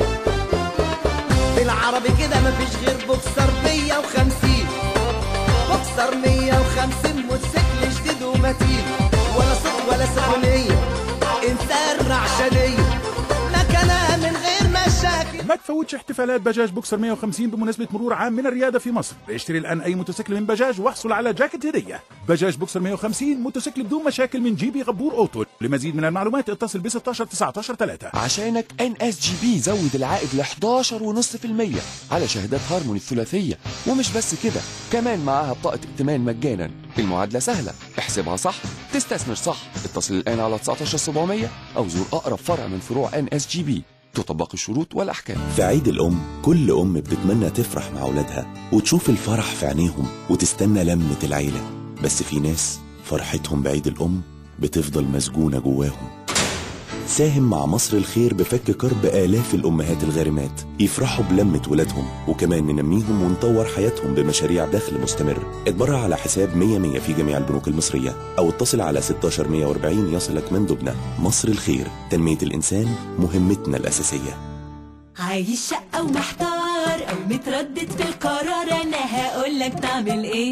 S1: بالعربي كده مفيش غير بوكسر 150 بوكسر 150 موتوسيكل جديد ومتين ولا صوت ولا سخونية انسان رعشانية مكنة من غير مشاكل
S10: ما تفوتش احتفالات بجاج بوكسر 150 بمناسبة مرور عام من الريادة في مصر اشتري الآن أي موتوسيكل من بجاج واحصل على جاكيت هدية بجاج بوكسر 150 موتوسيكل بدون مشاكل من جيبي غبور أوتو لمزيد من المعلومات اتصل ب 16 19 3
S27: عشانك ان اس جي بي زود العائد ل 11.5% على شهادات هارموني الثلاثيه ومش بس كده كمان معاها بطاقه ائتمان مجانا المعادله سهله احسبها صح تستثمر صح اتصل الان على 19700 او زور اقرب فرع من فروع ان اس جي بي تطبق الشروط والاحكام
S28: في عيد الأم كل أم بتتمنى تفرح مع أولادها وتشوف الفرح في عينيهم وتستنى لمة العيلة بس في ناس فرحتهم بعيد الأم بتفضل مسجونة جواهم ساهم مع مصر الخير بفك كرب آلاف الأمهات الغارمات يفرحوا بلمة ولادهم وكمان ننميهم ونطور حياتهم بمشاريع دخل مستمر اتبرع على حساب 100 100 في جميع البنوك المصرية أو اتصل على 16 140 يصلك مندوبنا مصر الخير تنمية الإنسان مهمتنا الأساسية
S3: عايز شقة ومحتار او متردد في القرار انا هقولك تعمل ايه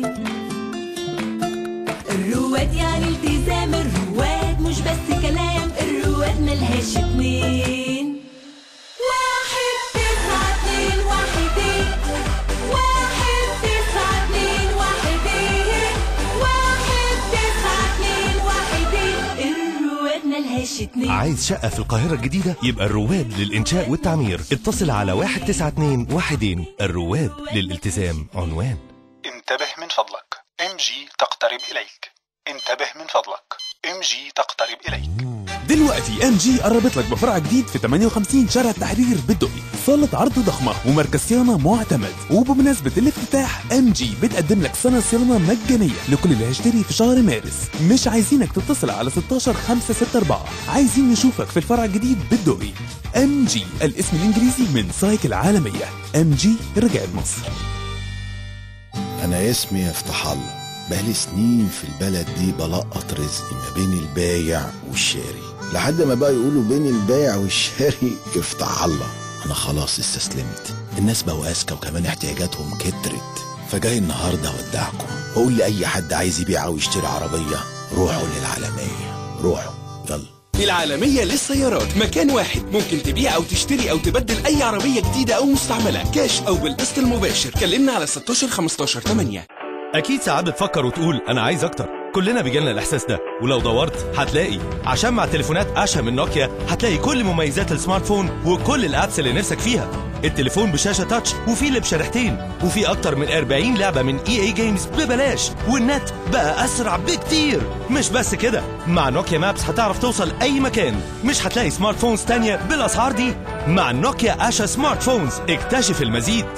S3: الرواد يعني التزام الرواد مش بس كلام الرواد ملهاش اتنين واحد تسعة اتنين واحدين واحد تسعة اتنين واحدين واحد تسعة اتنين واحدين الرواد ملهاش اتنين
S22: عايز شقة في القاهرة الجديدة يبقى الرواد للإنشاء والتعمير اتصل على 192 وحدين الرواد للالتزام عنوان
S10: انتبه من فضلك ام جي تقترب اليك انتبه من فضلك ام جي تقترب اليك
S6: دلوقتي ام جي قربت لك بفرع جديد في 58 شارع التحرير بالدقي صالة عرض ضخمة ومركز صيانة معتمد وبمناسبة الافتتاح ام جي بتقدم لك سنة صيانة مجانية لكل اللي هيشتري في شهر مارس مش عايزينك تتصل على 16 564 عايزين نشوفك في الفرع الجديد بالدقي ام جي الاسم الانجليزي من سايكل عالمية ام جي رجعت مصر
S13: أنا اسمي افتح الله بقالي سنين في البلد دي بلقط رزقي ما بين البايع والشاري لحد ما بقى يقولوا بين البايع والشاري افتح الله أنا خلاص استسلمت الناس بقوا أذكى وكمان احتياجاتهم كترت فجاي النهاردة أودعكم وأقول لأي حد عايز يبيع أو يشتري عربية روحوا للعالمية روحوا يلا
S14: العالمية للسيارات مكان واحد ممكن تبيع أو تشتري أو تبدل أي عربية جديدة أو مستعملة كاش أو بالقسط المباشر كلمنا على 16 15 8
S22: أكيد ساعات بتفكر وتقول أنا عايز أكتر كلنا بيجيلنا الإحساس ده ولو دورت هتلاقي عشان مع تليفونات أشهى من نوكيا هتلاقي كل مميزات السمارت فون وكل الأبس اللي نفسك فيها التليفون بشاشة تاتش وفيه اللي بشريحتين وفيه أكتر من 40 لعبة من اي اي جيمز ببلاش والنت بقى أسرع بكتير مش بس كده مع نوكيا مابس هتعرف توصل أي مكان مش هتلاقي سمارت فونز تانية بالأسعار دي مع نوكيا أشا سمارت فونز اكتشف المزيد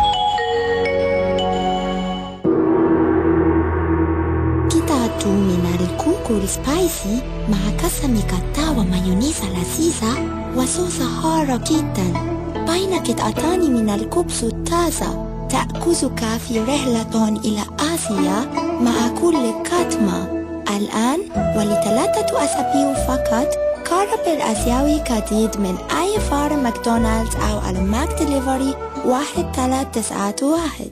S24: قطعة من الكوكو السبايسي مع كسم كتا ومايونيز لذيذة وصوص حارة جدا بين قطعتان من الكبس الطازة تأخذك في رحلة إلى آسيا مع كل كتمة الآن ولثلاثة أسابيع فقط قرب الآسيوي جديد من أي فرع ماكدونالدز أو الماك ديليفري واحد تلاتة تسعة واحد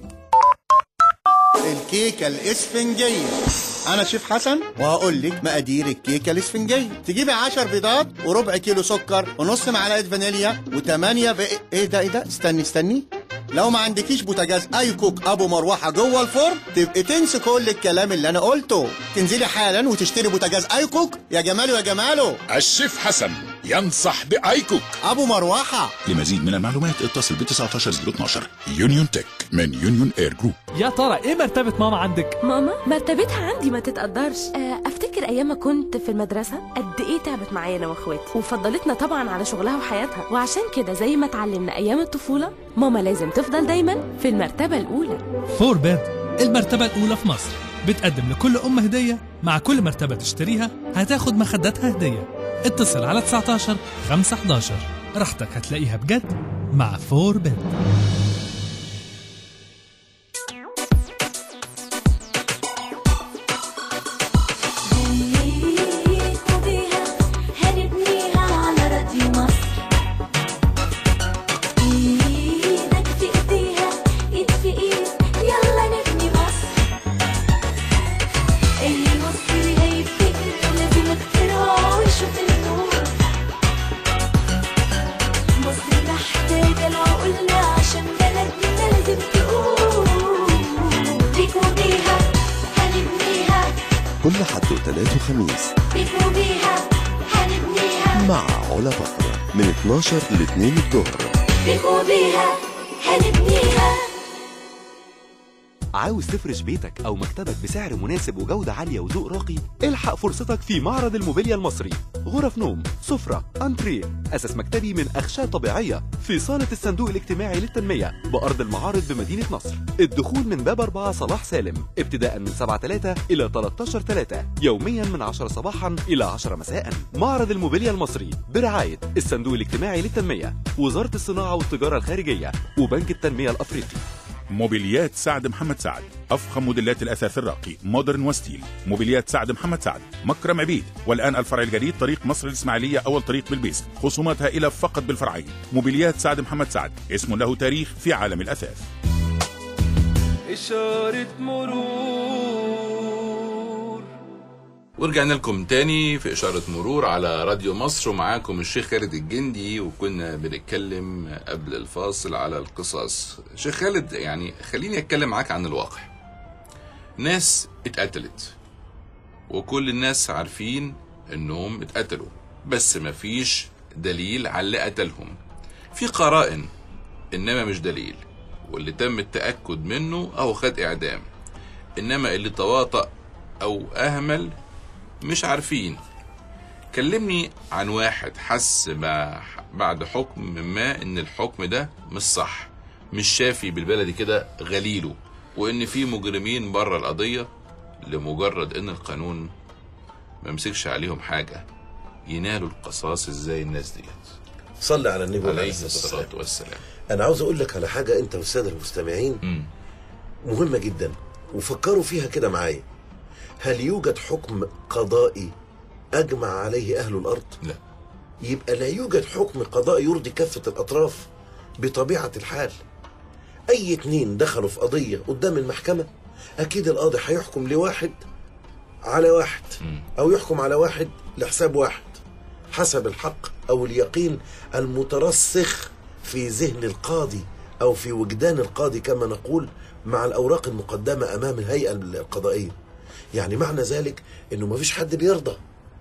S15: الكيكة الإسفنجية أنا شيف حسن وهقول لك مقادير الكيكة الإسفنجية تجيبي 10 بيضات وربع كيلو سكر ونص معلقة فانيليا وثمانية بق... إيه ده إيه ده استني استني لو ما عندكيش بوتاجاز اي كوك ابو مروحه جوه الفرن تبقي تنسي كل الكلام اللي انا قلته تنزلي حالا وتشتري بوتاجاز اي كوك يا جماله يا جماله
S10: الشيف حسن ينصح بايكوك
S15: ابو مروحه
S10: لمزيد من المعلومات اتصل ب 19012 يونيون تك من يونيون اير جروب
S16: يا ترى ايه مرتبة ماما عندك؟
S23: ماما مرتبتها عندي ما تتقدرش آه، افتكر ايام ما كنت في المدرسه قد ايه تعبت معايا انا واخواتي وفضلتنا طبعا على شغلها وحياتها وعشان كده زي ما اتعلمنا ايام الطفوله ماما لازم تفضل دايما في المرتبه الاولى
S16: فور بيد المرتبة الأولى في مصر بتقدم لكل أم هدية مع كل مرتبة تشتريها هتاخد مخداتها هدية اتصل على 19 5 11 راحتك هتلاقيها بجد مع فور بيد
S3: بيها هنبنيها على راديو مصر ايدك في ايديها ايد في ايد يلا نبني مصر اي مصري هيفتكر لازم اختراع ويشوف النور مصر محتاجة العقولنا عشان بلدنا لازم تقوم بيكوا بيها هنبنيها
S4: كل حد وتلات وخميس
S3: بيكوا بيها هنبنيها
S4: مع علا بكر من 12 ل 2 الظهر
S3: بيكوا بيها هنبنيها
S17: عاوز تفرش بيتك أو مكتبك بسعر مناسب وجودة عالية وذوق راقي؟ الحق فرصتك في معرض الموبيليا المصري غرف نوم، سفرة، أنتريه أساس مكتبي من أخشاب طبيعية في صالة الصندوق الاجتماعي للتنمية بأرض المعارض بمدينة نصر الدخول من باب 4 صلاح سالم ابتداء من 7 3 إلى 13 3 يوميا من 10 صباحا إلى 10 مساء معرض الموبيليا المصري برعاية الصندوق الاجتماعي للتنمية وزارة الصناعة والتجارة الخارجية وبنك التنمية الأفريقي
S10: موبيليات سعد محمد سعد أفخم موديلات الأثاث الراقي مودرن وستيل موبيليات سعد محمد سعد مكرم عبيد والآن الفرع الجديد طريق مصر الإسماعيلية أول طريق بالبيس خصومات هائلة فقط بالفرعين موبيليات سعد محمد سعد اسم له تاريخ في عالم الأثاث
S2: إشارة مرور
S5: ورجعنا لكم تاني في إشارة مرور على راديو مصر ومعاكم الشيخ خالد الجندي وكنا بنتكلم قبل الفاصل على القصص شيخ خالد يعني خليني أتكلم معاك عن الواقع ناس اتقتلت وكل الناس عارفين انهم اتقتلوا بس مفيش دليل على اللي قتلهم في قرائن انما مش دليل واللي تم التأكد منه او خد اعدام انما اللي تواطأ او اهمل مش عارفين كلمني عن واحد حس ما- بعد حكم ما ان الحكم ده مش صح مش شافي بالبلدي كده غليله وان في مجرمين بره القضية لمجرد ان القانون ما مسكش عليهم حاجة ينالوا القصاص ازاي الناس ديت
S7: صلي على النبي
S5: عليه الصلاة والسلام
S7: انا عاوز اقول لك على حاجه انت والساده المستمعين مهمه جدا وفكروا فيها كده معايا هل يوجد حكم قضائي اجمع عليه اهل الارض
S5: لا
S7: يبقى لا يوجد حكم قضائي يرضي كافه الاطراف بطبيعه الحال اي اتنين دخلوا في قضيه قدام المحكمه اكيد القاضي هيحكم لواحد على واحد او يحكم على واحد لحساب واحد حسب الحق او اليقين المترسخ في ذهن القاضي او في وجدان القاضي كما نقول مع الاوراق المقدمه امام الهيئه القضائيه يعني معنى ذلك انه ما فيش حد بيرضى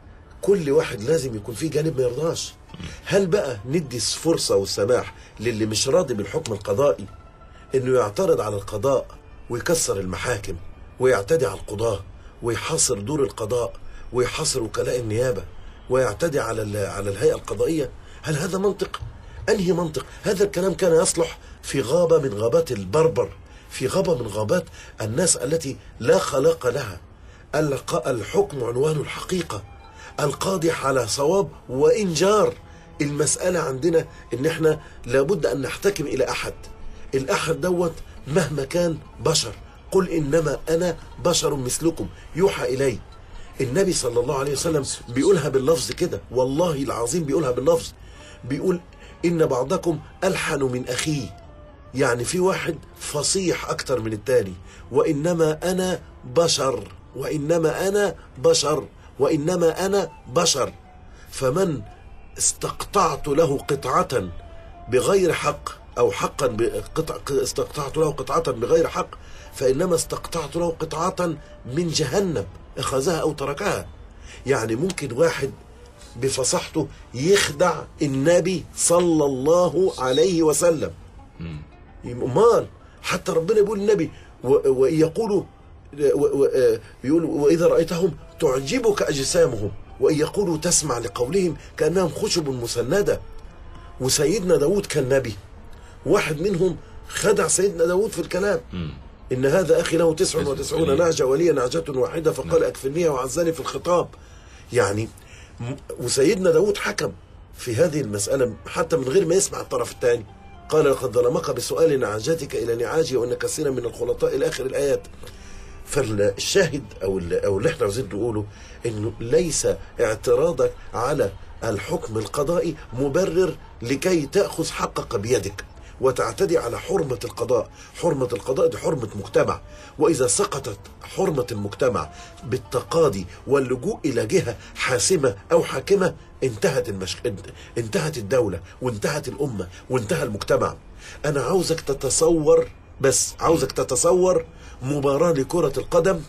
S7: كل واحد لازم يكون فيه جانب ما يرضاش هل بقى ندي فرصه والسماح للي مش راضي بالحكم القضائي انه يعترض على القضاء ويكسر المحاكم ويعتدي على القضاه ويحاصر دور القضاء ويحاصر وكلاء النيابه ويعتدي على ال- على الهيئه القضائيه هل هذا منطق انهي منطق هذا الكلام كان يصلح في غابه من غابات البربر في غابه من غابات الناس التي لا خلاق لها الق- الحكم عنوان الحقيقه القاضي على صواب وان جار المساله عندنا ان احنا لابد ان نحتكم الى احد الاحد دوت مهما كان بشر قل انما انا بشر مثلكم يوحى الي النبي صلى الله عليه وسلم بيقولها باللفظ كده والله العظيم بيقولها باللفظ بيقول ان بعضكم الحن من اخيه يعني في واحد فصيح اكتر من التاني وانما انا بشر وانما انا بشر وانما انا بشر فمن استقطعت له قطعه بغير حق او حقا بقطع استقطعت له قطعه بغير حق فانما استقطعت له قطعه من جهنم اخذها او تركها يعني ممكن واحد بفصاحته يخدع النبي صلى الله عليه وسلم امال حتى ربنا بيقول النبي و- ويقولوا و- و- آه، بيقول واذا رايتهم تعجبك اجسامهم وان يقولوا تسمع لقولهم كانهم خشب مسنده وسيدنا داود كان نبي واحد منهم خدع سيدنا داود في الكلام إن هذا أخي له تسع وتسعون نعجة ولي نعجة واحدة فقال أكفلنيها وعزني في الخطاب يعني م- وسيدنا داود حكم في هذه المسألة حتى من غير ما يسمع الطرف الثاني قال لقد ظلمك بسؤال نعجتك إلى نعاجي وإن كثيرا من الخلطاء إلى آخر الآيات فالشاهد أو اللي, أو اللي احنا عاوزين نقوله إنه ليس اعتراضك على الحكم القضائي مبرر لكي تأخذ حقك بيدك وتعتدي على حرمة القضاء حرمة القضاء دي حرمة مجتمع وإذا سقطت حرمة المجتمع بالتقاضي واللجوء إلى جهة حاسمة أو حاكمة انتهت المش... انتهت الدولة وانتهت الأمة وانتهى المجتمع أنا عاوزك تتصور بس عاوزك تتصور مباراة لكرة القدم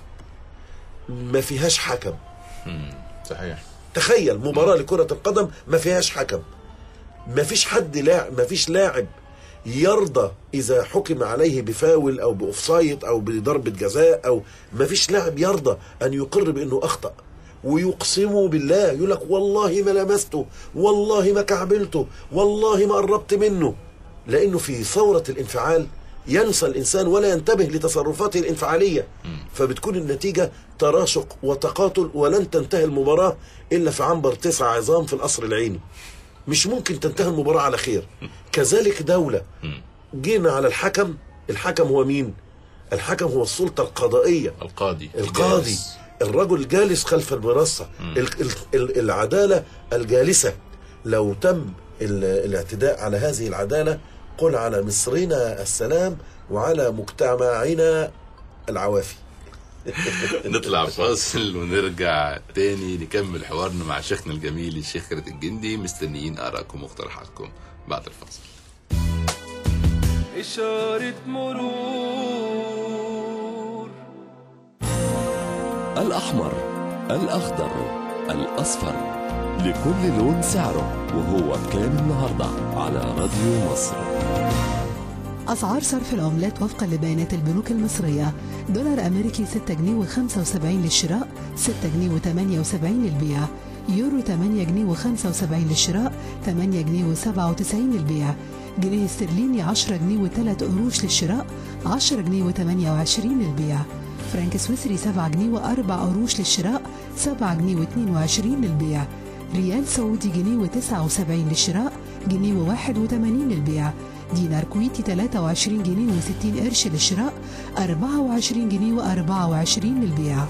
S7: ما فيهاش حكم
S5: صحيح
S7: تخيل مباراة لكرة القدم ما فيهاش حكم ما فيش حد لاعب ما فيش لاعب يرضى اذا حكم عليه بفاول او باوفسايد او بضربة جزاء او ما فيش لاعب يرضى ان يقر بانه اخطأ ويقسم بالله يقول لك والله ما لمسته والله ما كعبلته والله ما قربت منه لانه في ثورة الانفعال ينسى الانسان ولا ينتبه لتصرفاته الانفعاليه فبتكون النتيجه تراشق وتقاتل ولن تنتهي المباراه الا في عنبر تسع عظام في القصر العيني مش ممكن تنتهي المباراه على خير كذلك دوله جينا على الحكم الحكم هو مين الحكم هو السلطة القضائية
S5: القاضي
S7: القاضي
S5: الجالس.
S7: الرجل جالس خلف المنصة ال- ال- ال- العدالة الجالسة لو تم ال- الاعتداء على هذه العدالة قل على مصرنا السلام وعلى مجتمعنا العوافي
S5: نطلع فاصل ونرجع تاني نكمل حوارنا مع شيخنا الجميل الشيخ خالد الجندي مستنيين آرائكم واقتراحاتكم بعد الفاصل
S2: إشارة مرور
S9: الأحمر الأخضر الأصفر لكل لون سعره وهو بكام النهاردة على راديو مصر
S8: أسعار صرف العملات وفقا لبيانات البنوك المصرية دولار أمريكي 6 جنيه و75 للشراء 6 جنيه و78 للبيع يورو 8 جنيه و75 للشراء 8 جنيه و97 للبيع جنيه استرليني 10 جنيه و3 قروش للشراء 10 جنيه و28 للبيع فرنك سويسري 7 جنيه و4 قروش للشراء 7 جنيه و22 للبيع ريال سعودي جنيه و79 للشراء جنيه و81 للبيع دينار كويتي 23 جنيه و60 قرش للشراء 24 جنيه و24 للبيع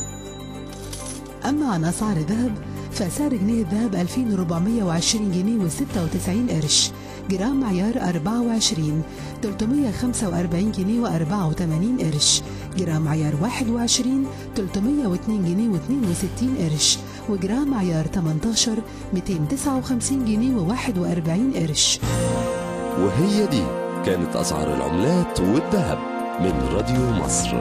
S8: أما عن أسعار الذهب فسعر جنيه الذهب 2420 جنيه و96 قرش جرام معيار 24 345 جنيه و84 قرش جرام معيار 21 302 جنيه و62 قرش وجرام معيار 18 259 جنيه و41 قرش
S9: وهي دي كانت أسعار العملات والذهب من راديو مصر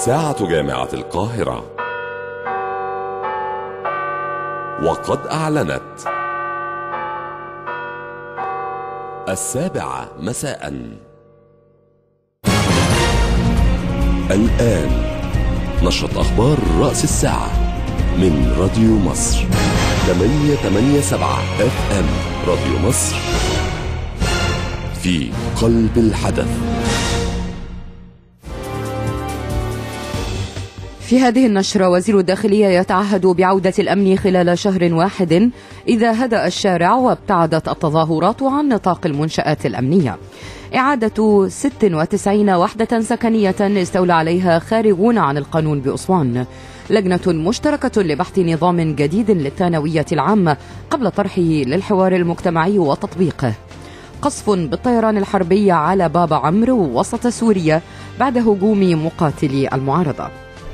S9: إذاعة جامعة القاهرة وقد أعلنت السابعة مساء الآن نشرة أخبار رأس الساعة من راديو مصر 887 اف ام راديو مصر في قلب الحدث
S2: في هذه النشرة وزير الداخلية يتعهد بعودة الأمن خلال شهر واحد إذا هدأ الشارع وابتعدت التظاهرات عن نطاق المنشآت الأمنية إعادة 96 وحدة سكنية استولى عليها خارجون عن القانون بأسوان لجنة مشتركة لبحث نظام جديد للثانوية العامة قبل طرحه للحوار المجتمعي وتطبيقه قصف بالطيران الحربي على باب عمرو وسط سوريا بعد هجوم مقاتلي المعارضة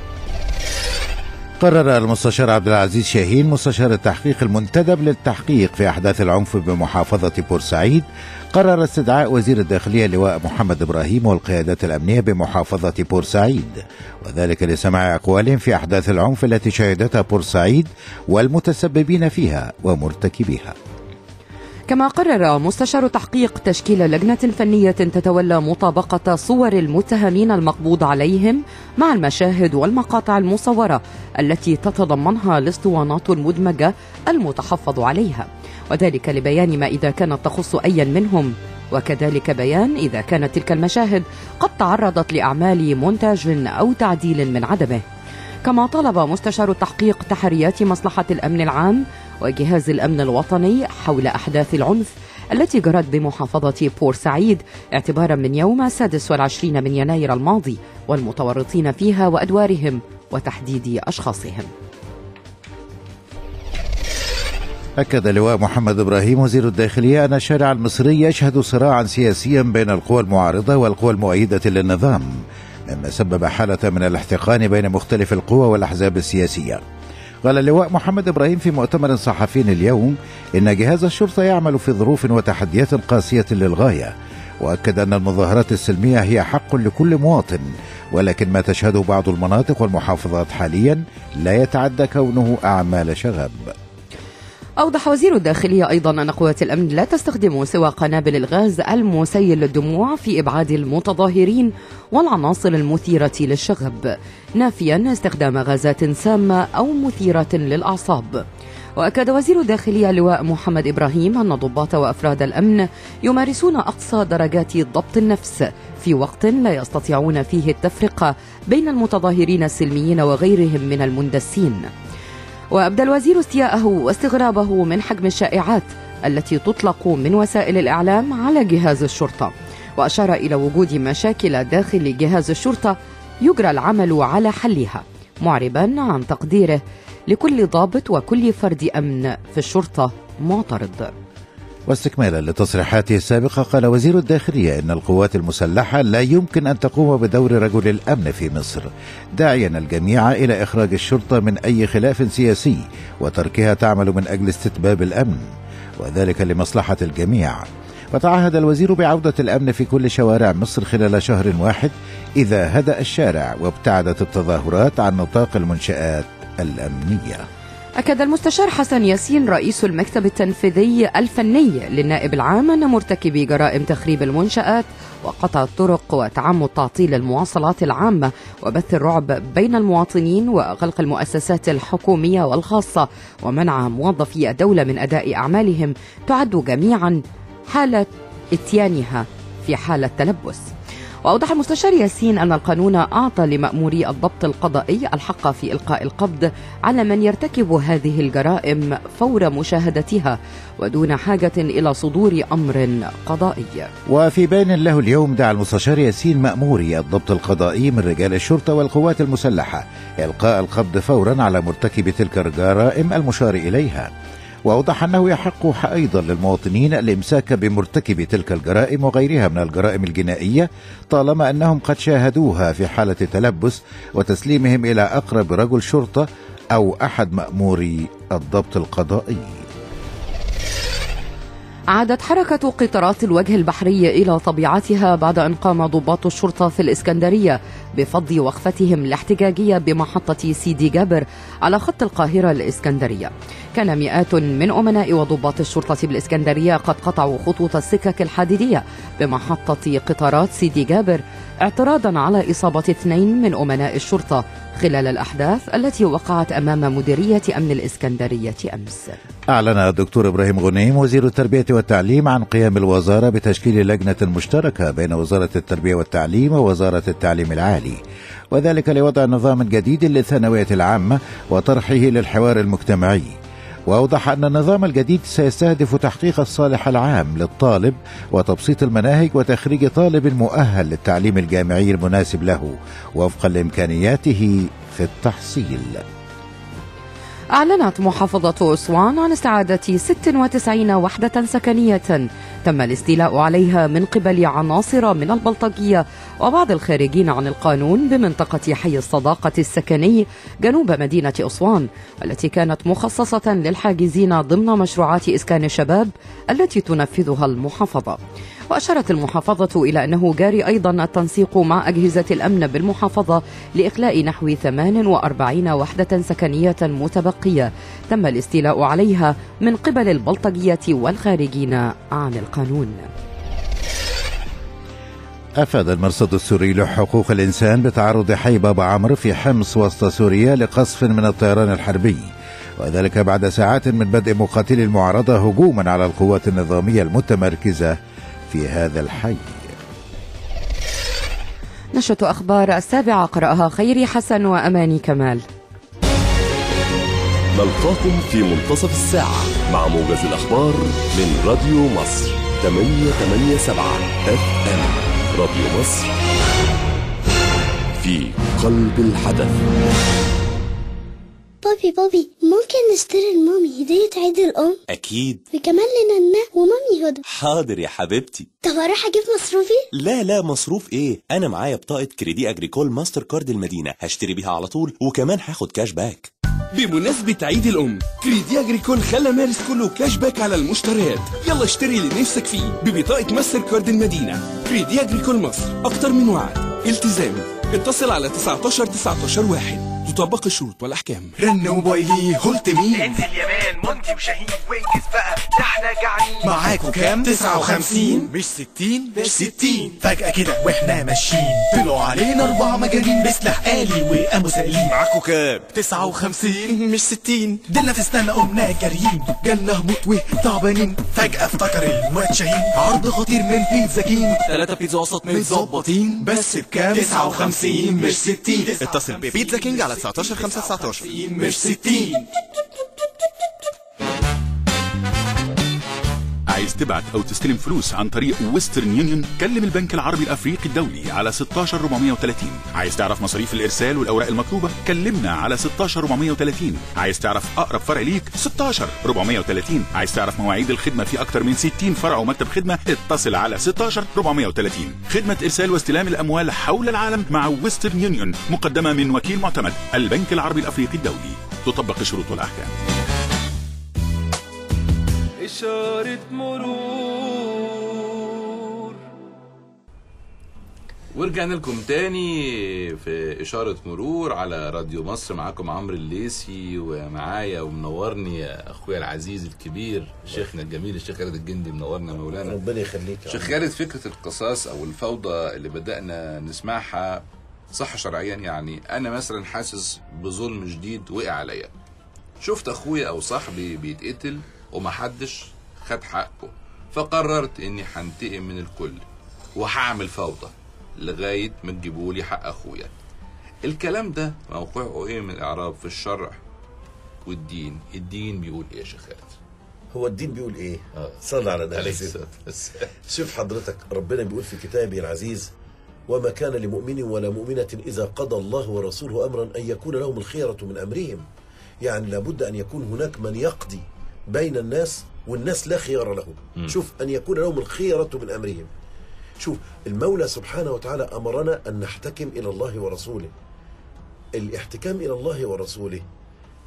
S11: قرر المستشار عبد العزيز شاهين مستشار التحقيق المنتدب للتحقيق في احداث العنف بمحافظه بورسعيد قرر استدعاء وزير الداخليه اللواء محمد ابراهيم والقيادات الامنيه بمحافظه بورسعيد وذلك لسماع اقوالهم في احداث العنف التي شهدتها بورسعيد والمتسببين فيها ومرتكبيها
S2: كما قرر مستشار تحقيق تشكيل لجنة فنية تتولى مطابقة صور المتهمين المقبوض عليهم مع المشاهد والمقاطع المصورة التي تتضمنها الاسطوانات المدمجة المتحفظ عليها وذلك لبيان ما إذا كانت تخص أيا منهم وكذلك بيان إذا كانت تلك المشاهد قد تعرضت لأعمال مونتاج أو تعديل من عدمه كما طلب مستشار التحقيق تحريات مصلحة الأمن العام وجهاز الأمن الوطني حول أحداث العنف التي جرت بمحافظة بورسعيد اعتبارا من يوم السادس والعشرين من يناير الماضي والمتورطين فيها وأدوارهم وتحديد أشخاصهم
S11: أكد اللواء محمد إبراهيم وزير الداخلية أن الشارع المصري يشهد صراعا سياسيا بين القوى المعارضة والقوى المؤيدة للنظام مما سبب حالة من الاحتقان بين مختلف القوى والأحزاب السياسية قال اللواء محمد إبراهيم في مؤتمر صحفي اليوم إن جهاز الشرطة يعمل في ظروف وتحديات قاسية للغاية وأكد أن المظاهرات السلمية هي حق لكل مواطن ولكن ما تشهده بعض المناطق والمحافظات حاليا لا يتعدى كونه أعمال شغب
S2: أوضح وزير الداخلية أيضا أن قوات الأمن لا تستخدم سوى قنابل الغاز المسيل للدموع في إبعاد المتظاهرين والعناصر المثيرة للشغب نافيا استخدام غازات سامة أو مثيرة للأعصاب وأكد وزير الداخلية اللواء محمد إبراهيم أن ضباط وأفراد الأمن يمارسون أقصى درجات ضبط النفس في وقت لا يستطيعون فيه التفرقة بين المتظاهرين السلميين وغيرهم من المندسين وأبدى الوزير استياءه واستغرابه من حجم الشائعات التي تطلق من وسائل الإعلام على جهاز الشرطة وأشار إلى وجود مشاكل داخل جهاز الشرطة يجرى العمل على حلها معربا عن تقديره لكل ضابط وكل فرد أمن في الشرطة معترض
S11: واستكمالا لتصريحاته السابقة قال وزير الداخلية إن القوات المسلحة لا يمكن أن تقوم بدور رجل الأمن في مصر داعيا الجميع إلى إخراج الشرطة من أي خلاف سياسي وتركها تعمل من أجل استتباب الأمن وذلك لمصلحة الجميع وتعهد الوزير بعودة الأمن في كل شوارع مصر خلال شهر واحد إذا هدأ الشارع وابتعدت التظاهرات عن نطاق المنشآت الأمنية
S2: أكد المستشار حسن ياسين رئيس المكتب التنفيذي الفني للنائب العام أن مرتكبي جرائم تخريب المنشآت وقطع الطرق وتعمد تعطيل المواصلات العامة وبث الرعب بين المواطنين وغلق المؤسسات الحكومية والخاصة ومنع موظفي الدولة من أداء أعمالهم تعد جميعا حالة اتيانها في حالة تلبس وأوضح المستشار ياسين أن القانون أعطى لمأموري الضبط القضائي الحق في إلقاء القبض على من يرتكب هذه الجرائم فور مشاهدتها ودون حاجة إلى صدور أمر قضائي
S11: وفي بيان له اليوم دعا المستشار ياسين مأموري الضبط القضائي من رجال الشرطة والقوات المسلحة إلقاء القبض فورا على مرتكب تلك الجرائم المشار إليها وأوضح أنه يحق أيضا للمواطنين الإمساك بمرتكب تلك الجرائم وغيرها من الجرائم الجنائية طالما أنهم قد شاهدوها في حالة تلبس وتسليمهم إلى أقرب رجل شرطة أو أحد مأموري الضبط القضائي
S2: عادت حركة قطارات الوجه البحري إلى طبيعتها بعد أن قام ضباط الشرطة في الإسكندرية بفض وقفتهم الاحتجاجية بمحطة سيدي جابر على خط القاهرة الإسكندرية كان مئات من أمناء وضباط الشرطة بالإسكندرية قد قطعوا خطوط السكك الحديدية بمحطة قطارات سيدي جابر اعتراضا على إصابة اثنين من أمناء الشرطة خلال الأحداث التي وقعت أمام مديرية أمن الإسكندرية أمس
S11: أعلن الدكتور إبراهيم غنيم وزير التربية والتعليم عن قيام الوزارة بتشكيل لجنة مشتركة بين وزارة التربية والتعليم ووزارة التعليم العالي وذلك لوضع نظام جديد للثانوية العامة وطرحه للحوار المجتمعي وأوضح أن النظام الجديد سيستهدف تحقيق الصالح العام للطالب وتبسيط المناهج وتخريج طالب مؤهل للتعليم الجامعي المناسب له وفقا لإمكانياته في التحصيل
S2: أعلنت محافظة أسوان عن استعادة 96 وحدة سكنية تم الاستيلاء عليها من قبل عناصر من البلطجية وبعض الخارجين عن القانون بمنطقة حي الصداقة السكني جنوب مدينة أسوان والتي كانت مخصصة للحاجزين ضمن مشروعات إسكان الشباب التي تنفذها المحافظة وأشارت المحافظة إلى أنه جاري أيضا التنسيق مع أجهزة الأمن بالمحافظة لإخلاء نحو 48 وحدة سكنية متبقية تم الاستيلاء عليها من قبل البلطجية والخارجين عن القانون
S11: أفاد المرصد السوري لحقوق الإنسان بتعرض حي بابا عمرو في حمص وسط سوريا لقصف من الطيران الحربي وذلك بعد ساعات من بدء مقاتلي المعارضة هجوما على القوات النظامية المتمركزة في هذا الحي
S2: نشرة أخبار السابعة قرأها خيري حسن وأماني كمال
S4: نلقاكم في منتصف الساعة مع موجز الأخبار من راديو مصر 887 اف ام راديو مصر في قلب الحدث
S1: بابي بابي ممكن نشتري لمامي هدية عيد الأم
S12: أكيد
S1: وكمان لنانا ومامي هدى
S12: حاضر يا حبيبتي
S1: طب أروح أجيب مصروفي؟
S12: لا لا مصروف إيه أنا معايا بطاقة كريدي أجريكول ماستر كارد المدينة هشتري بيها على طول وكمان هاخد كاش باك
S14: بمناسبة عيد الأم كريدي أجريكول خلى مارس كله كاش باك على المشتريات يلا اشتري اللي نفسك فيه ببطاقة ماستر كارد المدينة كريدي أجريكول مصر أكتر من وعد التزام اتصل على 19 19 واحد تطبق الشروط والأحكام
S18: رن موبايلي قلت مين
S19: انزل يا مان مونتي وشاهين وانجز بقى ده احنا جعانين
S18: معاكوا كام 59 مش 60 مش 60 فجأة كده واحنا ماشيين طلعوا علينا اربع مجانين بسلاح آلي وقاموا سائلين
S19: معاكوا كام
S18: 59 مش 60 دلنا تستنى قمنا جاريين جالنا هبوط وتعبانين فجأة افتكر الواد شاهين عرض خطير من بيتزا كين
S19: ثلاثة بيتزا وسط
S18: متظبطين بس بكام 59 مش 60
S19: اتصل ببيتزا كينج على 19 5 19
S18: مش 60
S10: عايز تبعت او تستلم فلوس عن طريق ويسترن يونيون كلم البنك العربي الافريقي الدولي على 16430 عايز تعرف مصاريف الارسال والاوراق المطلوبه كلمنا على 16430 عايز تعرف اقرب فرع ليك 16430 عايز تعرف مواعيد الخدمه في اكتر من 60 فرع ومكتب خدمه اتصل على 16430 خدمه ارسال واستلام الاموال حول العالم مع ويسترن يونيون مقدمه من وكيل معتمد البنك العربي الافريقي الدولي تطبق الشروط والاحكام
S19: إشارة مرور
S5: ورجعنا لكم تاني في إشارة مرور على راديو مصر معاكم عمرو الليسي ومعايا ومنورني أخويا العزيز الكبير شيخنا الجميل الشيخ خالد الجندي منورنا مولانا
S7: ربنا يخليك يا
S5: شيخ
S7: عم.
S5: خالد فكرة القصاص أو الفوضى اللي بدأنا نسمعها صح شرعيا يعني أنا مثلا حاسس بظلم شديد وقع عليا شفت أخويا أو صاحبي بيتقتل ومحدش خد حقه فقررت إني هنتقم من الكل وهعمل فوضى لغاية ما تجيبولي حق أخويا الكلام ده موقعه إيه من الإعراب في الشرع والدين الدين بيقول إيه يا شيخ خالد
S7: هو الدين بيقول ايه صلى على النبي
S5: عليه
S7: سيدنا.
S5: الصلاة والسلام.
S7: شوف حضرتك ربنا بيقول في كتابه العزيز وما كان لمؤمن ولا مؤمنة إذا قضى الله ورسوله أمرا أن يكون لهم الخيرة من أمرهم يعني لابد أن يكون هناك من يقضي بين الناس والناس لا خيار لهم
S5: مم.
S7: شوف أن يكون لهم الخيرة من أمرهم شوف المولى سبحانه وتعالى أمرنا أن نحتكم إلى الله ورسوله الاحتكام إلى الله ورسوله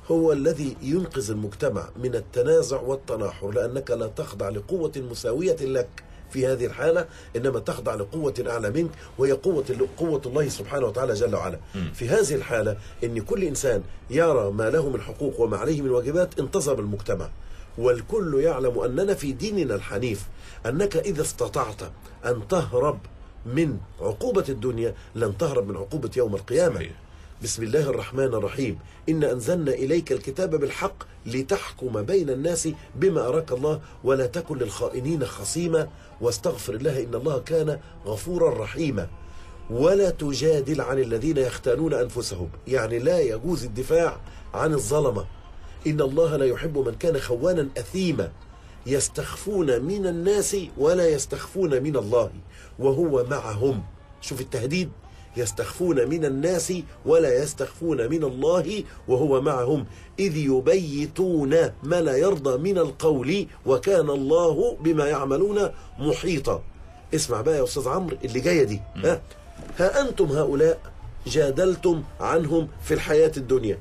S7: هو الذي ينقذ المجتمع من التنازع والتناحر لأنك لا تخضع لقوة مساوية لك في هذه الحالة إنما تخضع لقوة أعلى منك وهي قوة قوة الله سبحانه وتعالى جل وعلا في هذه الحالة إن كل إنسان يرى ما له من حقوق وما عليه من واجبات انتصر المجتمع والكل يعلم أننا في ديننا الحنيف أنك إذا استطعت أن تهرب من عقوبة الدنيا لن تهرب من عقوبة يوم القيامة صحيح. بسم الله الرحمن الرحيم إن أنزلنا إليك الكتاب بالحق لتحكم بين الناس بما أراك الله ولا تكن للخائنين خصيما واستغفر الله إن الله كان غفورا رحيما ولا تجادل عن الذين يختانون أنفسهم يعني لا يجوز الدفاع عن الظلمة إن الله لا يحب من كان خوانا أثيما يستخفون من الناس ولا يستخفون من الله وهو معهم شوف التهديد يستخفون من الناس ولا يستخفون من الله وهو معهم إذ يبيتون ما لا يرضى من القول وكان الله بما يعملون محيطا اسمع بقى يا أستاذ عمرو اللي جاية دي ها, ها أنتم هؤلاء جادلتم عنهم في الحياة الدنيا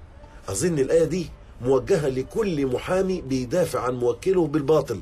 S7: أظن الآية دي موجهة لكل محامي بيدافع عن موكله بالباطل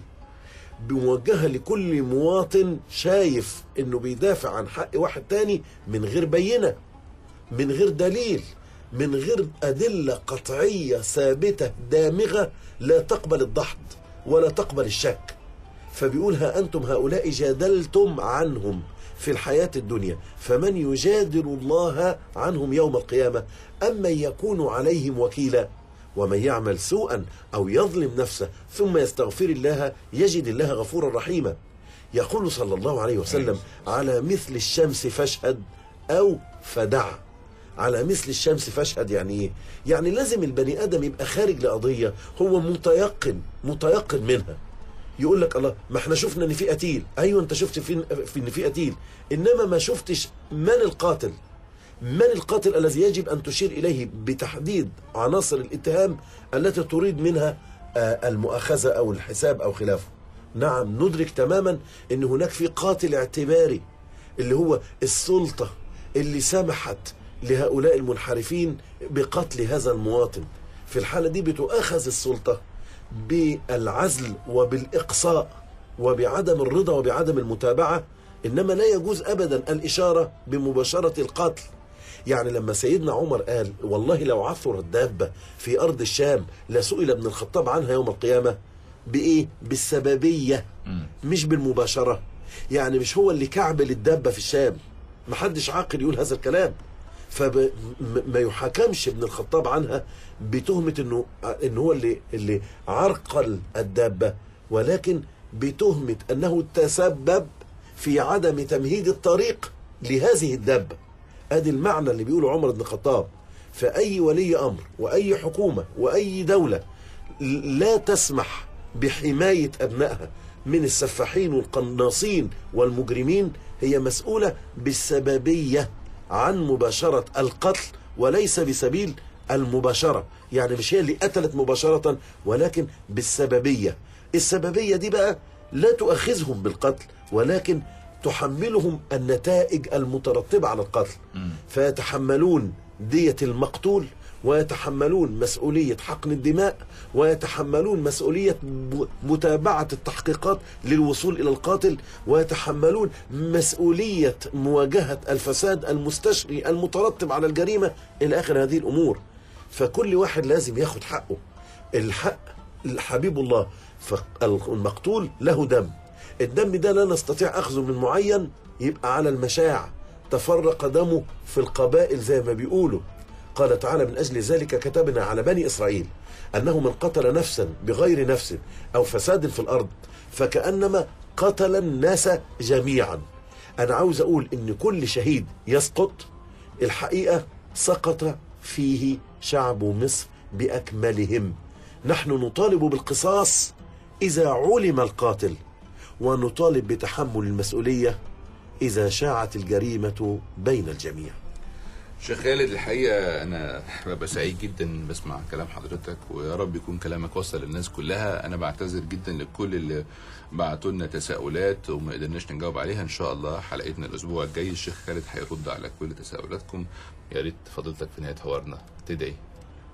S7: موجهة لكل مواطن شايف انه بيدافع عن حق واحد تاني من غير بينة من غير دليل من غير أدلة قطعية ثابتة دامغة لا تقبل الضحض ولا تقبل الشك فبيقول ها أنتم هؤلاء جادلتم عنهم في الحياة الدنيا فمن يجادل الله عنهم يوم القيامة أما يكون عليهم وكيلا ومن يعمل سوءا أو يظلم نفسه ثم يستغفر الله يجد الله غفورا رحيما يقول صلى الله عليه وسلم على مثل الشمس فاشهد أو فدع على مثل الشمس فاشهد يعني ايه يعني لازم البني ادم يبقى خارج لقضيه هو متيقن متيقن منها يقول لك الله ما احنا شفنا ان في قتيل ايوه انت شفت في, في ان في قتيل انما ما شفتش من القاتل من القاتل الذي يجب أن تشير إليه بتحديد عناصر الاتهام التي تريد منها المؤاخذة أو الحساب أو خلافه نعم ندرك تماما أن هناك في قاتل اعتباري اللي هو السلطة اللي سمحت لهؤلاء المنحرفين بقتل هذا المواطن في الحالة دي بتؤاخذ السلطة بالعزل وبالإقصاء وبعدم الرضا وبعدم المتابعة إنما لا يجوز أبدا الإشارة بمباشرة القتل يعني لما سيدنا عمر قال والله لو عثرت دابة في أرض الشام لسئل ابن الخطاب عنها يوم القيامة بإيه؟ بالسببية مش بالمباشرة يعني مش هو اللي كعبل الدابة في الشام محدش عاقل يقول هذا الكلام فما يحاكمش ابن الخطاب عنها بتهمة انه انه هو اللي اللي عرقل الدابة ولكن بتهمة انه تسبب في عدم تمهيد الطريق لهذه الدابة ادي المعنى اللي بيقوله عمر بن الخطاب فأي ولي أمر وأي حكومة وأي دولة لا تسمح بحماية أبنائها من السفاحين والقناصين والمجرمين هي مسؤولة بالسببية عن مباشرة القتل وليس بسبيل المباشرة يعني مش هي اللي قتلت مباشرة ولكن بالسببية السببية دي بقى لا تؤخذهم بالقتل ولكن تحملهم النتائج المترتبة على القتل فيتحملون دية المقتول ويتحملون مسؤولية حقن الدماء ويتحملون مسؤولية متابعة التحقيقات للوصول إلى القاتل ويتحملون مسؤولية مواجهة الفساد المستشري المترتب على الجريمة إلى آخر هذه الأمور فكل واحد لازم ياخد حقه الحق حبيب الله فالمقتول له دم الدم ده لا نستطيع أخذه من معين يبقى على المشاع تفرق دمه في القبائل زي ما بيقولوا قال تعالى من أجل ذلك كتبنا على بني إسرائيل أنه من قتل نفسا بغير نفس أو فساد في الأرض فكأنما قتل الناس جميعا أنا عاوز أقول إن كل شهيد يسقط الحقيقة سقط فيه شعب مصر بأكملهم نحن نطالب بالقصاص إذا علم القاتل ونطالب بتحمل المسؤولية إذا شاعت الجريمة بين الجميع
S5: شيخ خالد الحقيقة أنا ببقى سعيد جدا بسمع كلام حضرتك ويا رب يكون كلامك وصل للناس كلها أنا بعتذر جدا لكل اللي بعتوا لنا تساؤلات وما قدرناش نجاوب عليها إن شاء الله حلقتنا الأسبوع الجاي الشيخ خالد هيرد على كل تساؤلاتكم يا ريت فضيلتك في نهاية حوارنا تدعي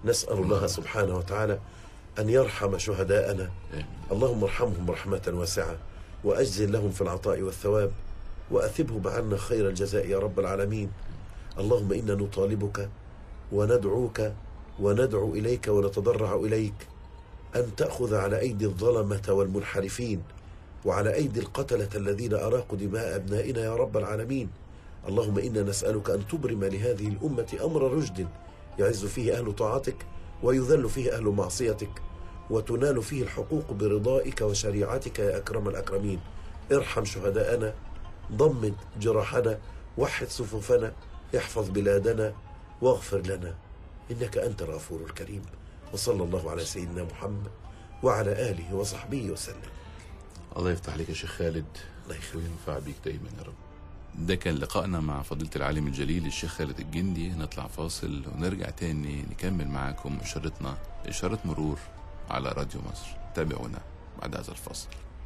S7: نسأل الله سبحانه وتعالى أن يرحم شهداءنا اللهم ارحمهم رحمة واسعة وأجزل لهم في العطاء والثواب وأثبهم عنا خير الجزاء يا رب العالمين اللهم إنا نطالبك وندعوك وندعو إليك ونتضرع إليك أن تأخذ على أيدي الظلمة والمنحرفين وعلى أيدي القتلة الذين أراقوا دماء أبنائنا يا رب العالمين اللهم إنا نسألك أن تبرم لهذه الأمة أمر رشد يعز فيه أهل طاعتك ويذل فيه أهل معصيتك وتنال فيه الحقوق برضائك وشريعتك يا أكرم الأكرمين ارحم شهداءنا ضمد جراحنا وحد صفوفنا احفظ بلادنا واغفر لنا إنك أنت الغفور الكريم وصلى الله على سيدنا محمد وعلى آله وصحبه وسلم
S5: الله يفتح عليك يا شيخ خالد الله يخليك وينفع بيك دايما يا رب ده كان لقائنا مع فضيلة العالم الجليل الشيخ خالد الجندي نطلع فاصل ونرجع تاني نكمل معاكم إشارتنا إشارة مرور على راديو مصر تابعونا بعد هذا الفاصل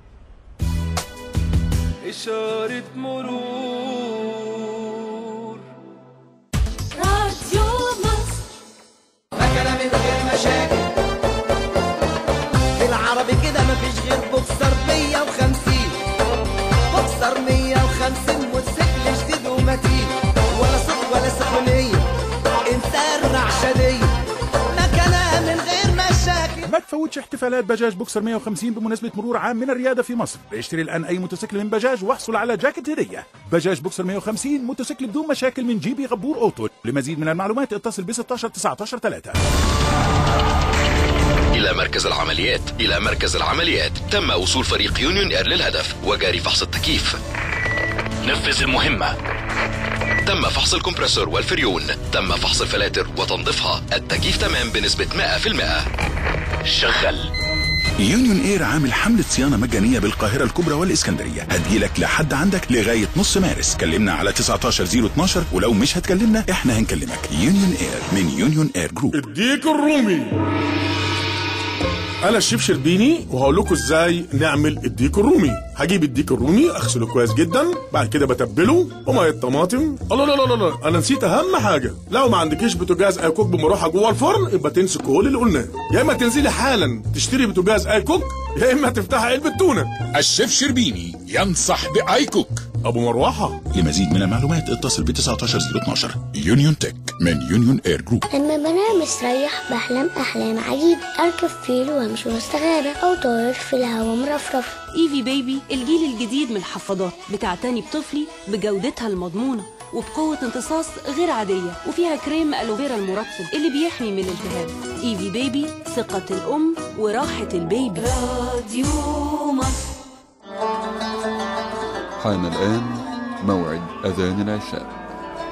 S3: إشارة مرور راديو مصر
S6: مكنة من غير مشاكل بالعربي كده مفيش غير بوكسر 150 بوكسر 150 موتوسيكل جديد ومتين ولا صوت ولا سخونية انسان رعشدية مكنة من غير مشاكل
S10: ما تفوتش احتفالات بجاج بوكسر 150 بمناسبة مرور عام من الريادة في مصر اشتري الآن أي موتوسيكل من بجاج واحصل على جاكيت هدية بجاج بوكسر 150 موتوسيكل بدون مشاكل من جيبي غبور أوتو لمزيد من المعلومات اتصل ب 16 19 3
S13: إلى مركز العمليات إلى مركز العمليات تم وصول فريق يونيون إير للهدف وجاري فحص التكييف نفذ المهمة تم فحص الكمبرسور والفريون تم فحص الفلاتر وتنظيفها التكييف تمام بنسبة 100% شغل
S10: يونيون اير عامل حملة صيانة مجانية بالقاهرة الكبرى والإسكندرية هتجيلك لحد عندك لغاية نص مارس كلمنا على 19012 ولو مش هتكلمنا احنا هنكلمك يونيون اير من يونيون اير جروب
S20: الديك الرومي انا الشيف شربيني وهقول لكم ازاي نعمل الديك الرومي هجيب الديك الرومي اغسله كويس جدا بعد كده بتبله وميه طماطم الله لا لا لا لا انا نسيت اهم حاجه لو ما عندكيش بوتاجاز اي كوك بمروحه جوه الفرن يبقى تنسي كل اللي قلناه يا اما تنزلي حالا تشتري بوتاجاز اي كوك يا اما تفتحي علبه تونه
S10: الشيف شربيني ينصح باي كوك
S20: ابو مروحه
S10: لمزيد من المعلومات اتصل ب 19012 يونيون تك من يونيون اير جروب
S1: لما بنام مستريح بحلم أحلام عجيب أركب فيل وأمشي وسط غابة أو طاير في الهوا مرفرف
S21: ايفي بيبي الجيل الجديد من الحفاضات بتعتني بطفلي بجودتها المضمونة وبقوة امتصاص غير عادية وفيها كريم ألوفيرا المرطب اللي بيحمي من الالتهاب ايفي بيبي ثقة الأم وراحة البيبي راديو مصر
S25: حان الآن موعد أذان العشاء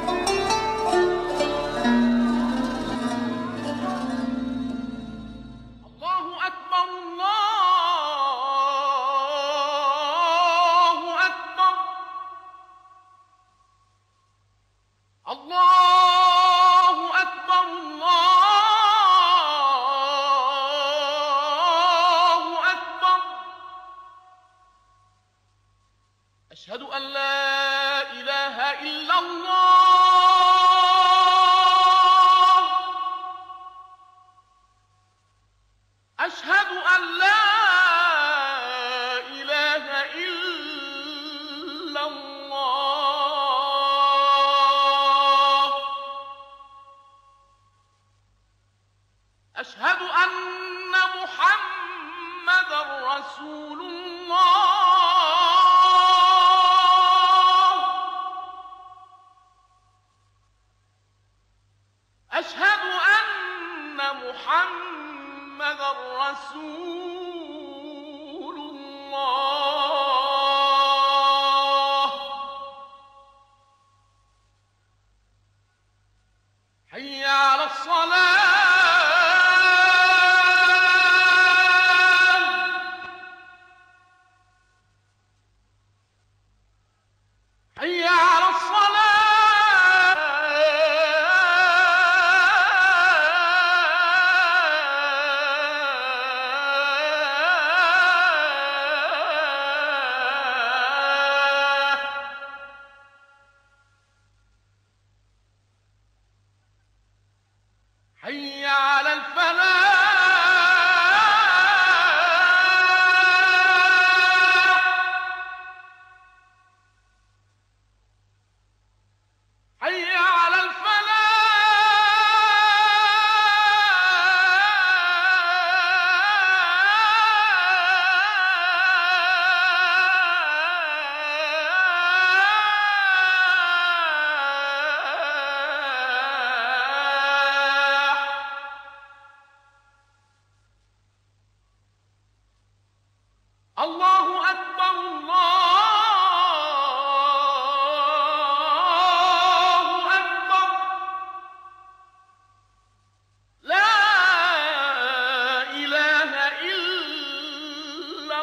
S3: الله أكبر الله أكبر الله أكبر أشهد أن لا إله إلا الله أشهد أن لا إله إلا الله أشهد أن محمدا رسول الله
S15: الله أكبر الله أكبر لا إله إلا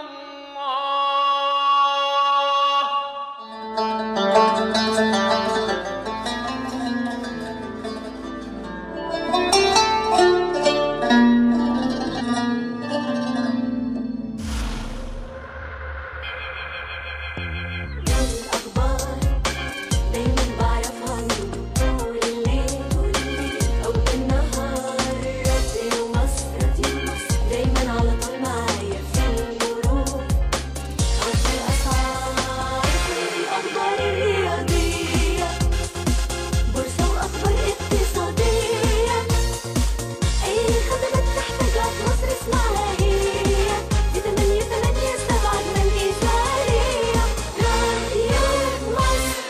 S3: دايما بعرفها من طول الليل أو بالنهار راديو مصر دايما على طول معايا في المرور عرف الأسعار كل الأخبار الرياضية بورصة وأخبار اقتصادية أي خدمات تحتاجها في مصر اسمعها هي دي تمانية تمانية سبعة جمال إذاعية راديو مصر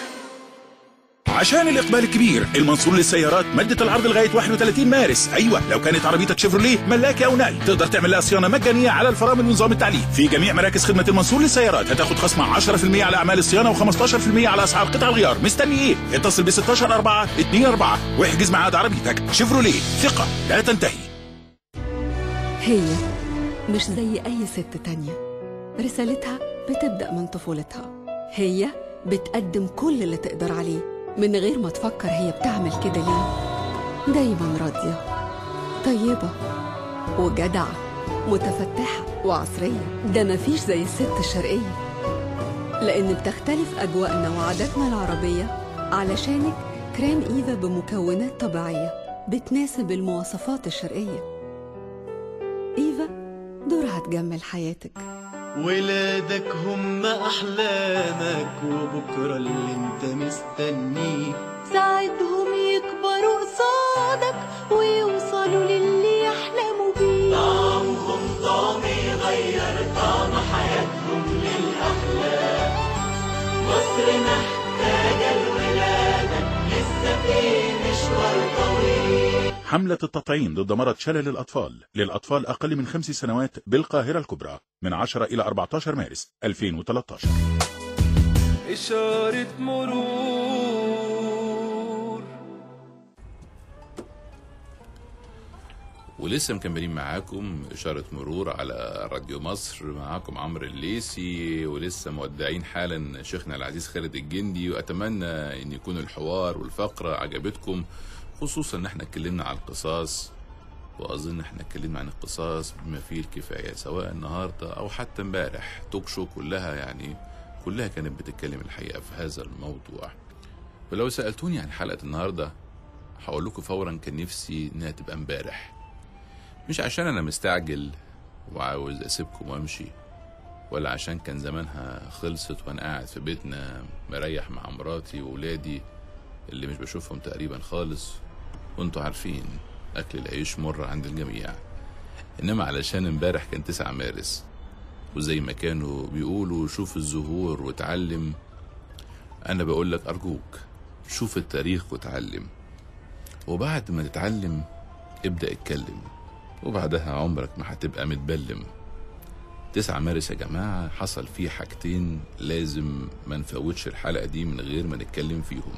S10: عشان الإقبال الكبير المنصور للسيارات مدت العرض لغاية 31 مارس أيوة لو كانت عربيتك شيفروليه ملاكي أو نقل تقدر تعمل لها صيانة مجانية على الفرامل ونظام التعليق في جميع مراكز خدمة المنصور للسيارات هتاخد خصم 10% على أعمال الصيانة و15% على أسعار قطع الغيار مستني إيه اتصل ب 16 4 2 4 واحجز ميعاد عربيتك شيفروليه ثقة لا تنتهي
S16: هي مش زي أي ست تانية رسالتها بتبدأ من طفولتها هي بتقدم كل اللي تقدر عليه من غير ما تفكر هي بتعمل كده ليه دايما راضية طيبة وجدعة متفتحة وعصرية ده مفيش زي الست الشرقية لأن بتختلف أجواءنا وعاداتنا العربية علشانك كريم إيفا بمكونات طبيعية بتناسب المواصفات الشرقية إيفا دورها تجمل حياتك
S22: ولادك هم أحلامك وبكرة اللي انت مستنيه
S3: ساعدهم يكبروا قصادك ويوصلوا للي يحلموا بيه
S22: طعمهم طعم يغير طعم حياتهم للأحلام مصر محتاجة الولادة لسه في مشوار طويل
S10: حملة التطعيم ضد مرض شلل الأطفال للأطفال أقل من خمس سنوات بالقاهرة الكبرى من 10 إلى 14 مارس 2013
S22: إشارة مرور
S5: ولسه مكملين معاكم إشارة مرور على راديو مصر معاكم عمرو الليسي ولسه مودعين حالا شيخنا العزيز خالد الجندي وأتمنى أن يكون الحوار والفقرة عجبتكم خصوصا ان احنا اتكلمنا عن القصاص واظن احنا اتكلمنا عن القصاص بما فيه الكفايه سواء النهارده او حتى امبارح توك شو كلها يعني كلها كانت بتتكلم الحقيقه في هذا الموضوع ولو سالتوني عن حلقه النهارده هقول لكم فورا كان نفسي انها تبقى امبارح مش عشان انا مستعجل وعاوز اسيبكم وامشي ولا عشان كان زمانها خلصت وانا قاعد في بيتنا مريح مع مراتي وولادي اللي مش بشوفهم تقريبا خالص وانتوا عارفين اكل العيش مر عند الجميع انما علشان امبارح كان 9 مارس وزي ما كانوا بيقولوا شوف الزهور وتعلم انا بقول لك ارجوك شوف التاريخ وتعلم وبعد ما تتعلم ابدأ اتكلم وبعدها عمرك ما هتبقى متبلم 9 مارس يا جماعة حصل فيه حاجتين لازم ما نفوتش الحلقة دي من غير ما نتكلم فيهم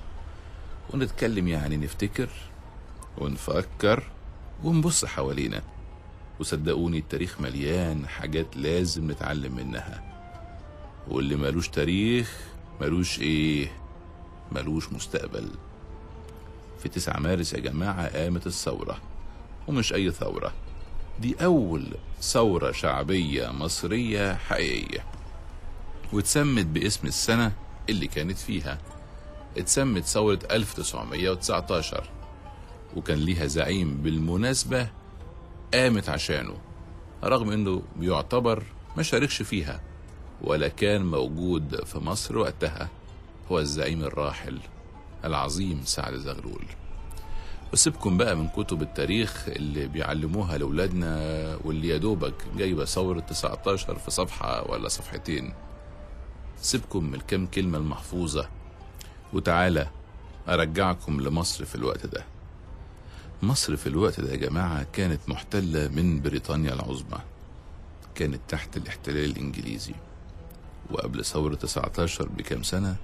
S5: ونتكلم يعني نفتكر ونفكر ونبص حوالينا وصدقوني التاريخ مليان حاجات لازم نتعلم منها واللي ملوش تاريخ ملوش ايه ملوش مستقبل في 9 مارس يا جماعة قامت الثورة ومش أي ثورة دي أول ثورة شعبية مصرية حقيقية واتسمت باسم السنة اللي كانت فيها اتسمت ثورة 1919 وكان ليها زعيم بالمناسبة قامت عشانه رغم انه بيعتبر ما شاركش فيها ولا كان موجود في مصر وقتها هو الزعيم الراحل العظيم سعد زغلول وسيبكم بقى من كتب التاريخ اللي بيعلموها لأولادنا واللي يا دوبك جايبة ثورة 19 في صفحة ولا صفحتين سيبكم من الكام كلمة المحفوظة وتعالى أرجعكم لمصر في الوقت ده مصر في الوقت ده يا جماعة كانت محتلة من بريطانيا العظمى كانت تحت الاحتلال الإنجليزي وقبل ثورة 19 بكام سنة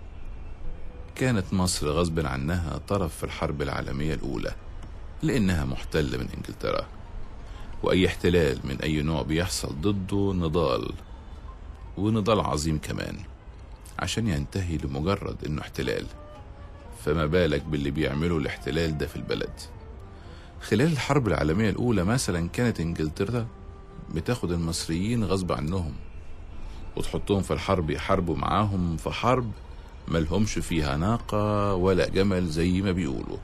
S5: كانت مصر غصب عنها طرف في الحرب العالمية الأولى لأنها محتلة من إنجلترا وأي احتلال من أي نوع بيحصل ضده نضال ونضال عظيم كمان عشان ينتهي لمجرد إنه احتلال فما بالك باللي بيعمله الاحتلال ده في البلد خلال الحرب العالمية الأولى مثلا كانت إنجلترا بتاخد المصريين غصب عنهم وتحطهم في الحرب يحاربوا معاهم في حرب ملهمش فيها ناقة ولا جمل زي ما بيقولوا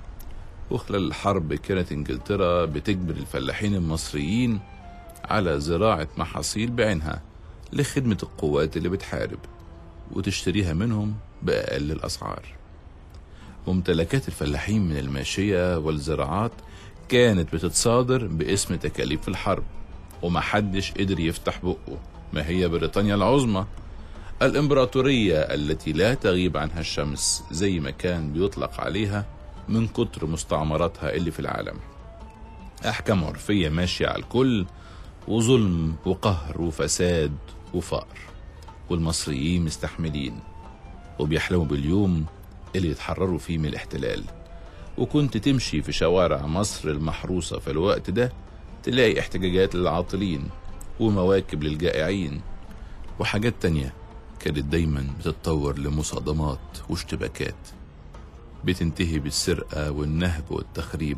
S5: وخلال الحرب كانت انجلترا بتجبر الفلاحين المصريين على زراعة محاصيل بعينها لخدمة القوات اللي بتحارب وتشتريها منهم بأقل الأسعار ممتلكات الفلاحين من الماشية والزراعات كانت بتتصادر باسم تكاليف الحرب ومحدش قدر يفتح بقه ما هي بريطانيا العظمى الإمبراطورية التي لا تغيب عنها الشمس زي ما كان بيطلق عليها من كتر مستعمراتها اللي في العالم أحكام عرفية ماشية على الكل وظلم وقهر وفساد وفقر والمصريين مستحملين وبيحلموا باليوم اللي يتحرروا فيه من الاحتلال وكنت تمشي في شوارع مصر المحروسة في الوقت ده تلاقي احتجاجات للعاطلين ومواكب للجائعين وحاجات تانية كانت دايما بتتطور لمصادمات واشتباكات بتنتهي بالسرقة والنهب والتخريب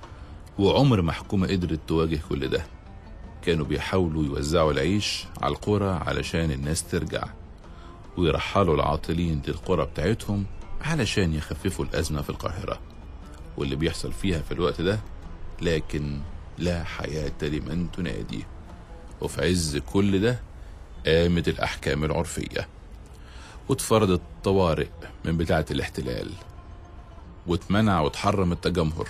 S5: وعمر ما حكومة قدرت تواجه كل ده كانوا بيحاولوا يوزعوا العيش على القرى علشان الناس ترجع ويرحلوا العاطلين للقرى بتاعتهم علشان يخففوا الأزمة في القاهرة واللي بيحصل فيها في الوقت ده لكن لا حياة لمن تنادي وفي عز كل ده قامت الأحكام العرفية واتفرضت طوارئ من بتاعة الاحتلال واتمنع وتحرم التجمهر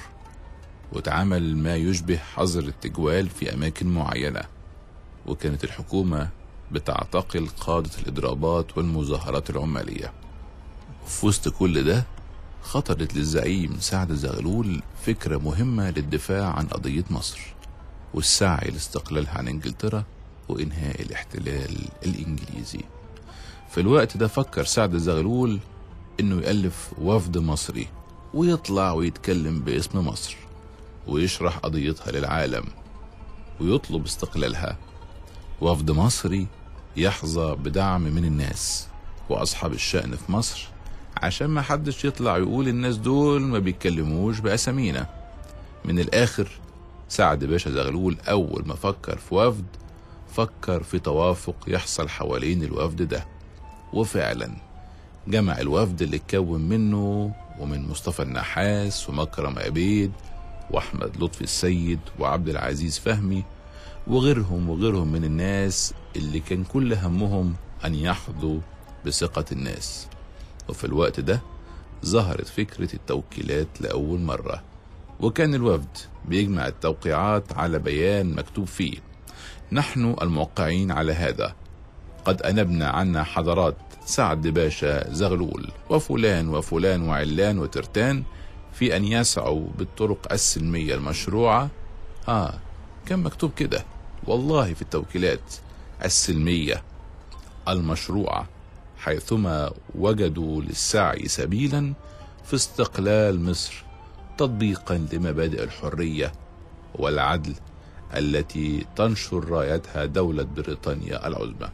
S5: واتعمل ما يشبه حظر التجوال في أماكن معينة وكانت الحكومة بتعتقل قادة الإضرابات والمظاهرات العمالية وفي وسط كل ده خطرت للزعيم سعد زغلول فكرة مهمة للدفاع عن قضية مصر والسعي لاستقلالها عن انجلترا وانهاء الاحتلال الانجليزي في الوقت ده فكر سعد زغلول انه يألف وفد مصري ويطلع ويتكلم باسم مصر ويشرح قضيتها للعالم ويطلب استقلالها وفد مصري يحظى بدعم من الناس واصحاب الشأن في مصر عشان ما حدش يطلع يقول الناس دول ما بيتكلموش بأسامينا من الآخر سعد باشا زغلول أول ما فكر في وفد فكر في توافق يحصل حوالين الوفد ده وفعلا جمع الوفد اللي اتكون منه ومن مصطفى النحاس ومكرم عبيد واحمد لطفي السيد وعبد العزيز فهمي وغيرهم وغيرهم من الناس اللي كان كل همهم ان يحظوا بثقة الناس وفي الوقت ده ظهرت فكرة التوكيلات لأول مرة وكان الوفد بيجمع التوقيعات على بيان مكتوب فيه نحن الموقعين على هذا قد أنبنا عنا حضرات سعد باشا زغلول وفلان وفلان وعلان وترتان في أن يسعوا بالطرق السلمية المشروعة آه كان مكتوب كده والله في التوكيلات السلمية المشروعة حيثما وجدوا للسعي سبيلا في استقلال مصر تطبيقا لمبادئ الحرية والعدل التي تنشر رايتها دولة بريطانيا العظمى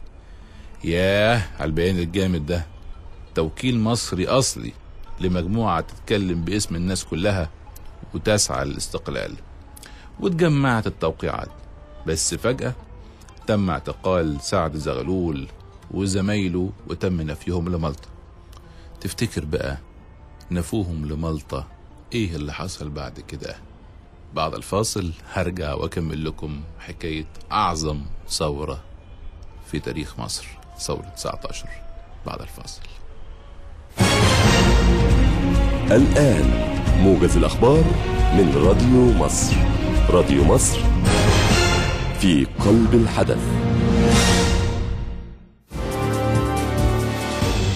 S5: ياه على البيان الجامد ده توكيل مصري أصلي لمجموعة تتكلم باسم الناس كلها وتسعى للاستقلال واتجمعت التوقيعات بس فجأة تم اعتقال سعد زغلول وزمايله وتم نفيهم لمالطا تفتكر بقى نفوهم لمالطا ايه اللي حصل بعد كده بعد الفاصل هرجع واكمل لكم حكاية اعظم ثورة في تاريخ مصر ثورة 19 بعد الفاصل
S8: الآن موجز الأخبار من راديو مصر راديو مصر في قلب الحدث